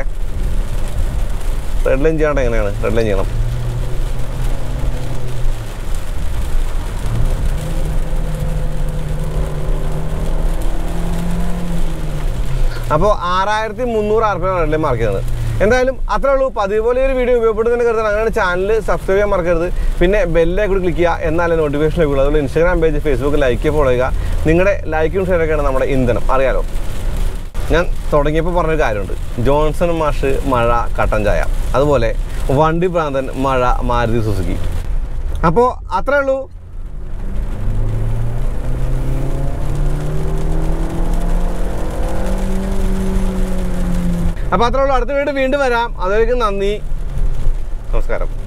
റെഡ് ലൈൻ ചെയ്യണ്ട എങ്ങനെയാണ് റെഡ് ലൈൻ ചെയ്യണം അപ്പോൾ ആറായിരത്തി മുന്നൂറ് ആർ പി എം മാർക്ക് ചെയ്യുന്നത് എന്തായാലും അത്രേ ഉള്ളൂ പതിവ് പോലെ ഒരു വീഡിയോ ഉപയോഗപ്പെടുന്നതിന് കരുതാൻ അങ്ങനെ ചാനൽ സബ്സ്ക്രൈബ് ചെയ്യാൻ മറക്കരുത് പിന്നെ ബെല്ലേ കൂടി ക്ലിക്ക് ചെയ്യുക എന്നാലേ നോട്ടിഫിക്കേഷൻ ലഭിക്കുള്ളൂ അതുപോലെ Instagram page Facebook like follow ചെയ്യുക നിങ്ങളുടെ ലൈക്കും ഷെയറൊക്കെയാണ് നമ്മുടെ ഇന്ധനം അറിയാലോ ഞാൻ തുടങ്ങിയപ്പോൾ പറഞ്ഞൊരു കാര്യമുണ്ട് ജോൺസൺ മാഷ് മഴ കട്ടൻ ചായ അതുപോലെ വണ്ടി പ്രാന്തൻ മഴ മാരുതി സുസുക്കി അപ്പോൾ അത്രേ ഉള്ളൂ അപ്പോൾ അത്രേ ഉള്ളൂ അടുത്ത വീട് വീണ്ടും വരാം അതുവരേക്കും നന്ദി നമസ്കാരം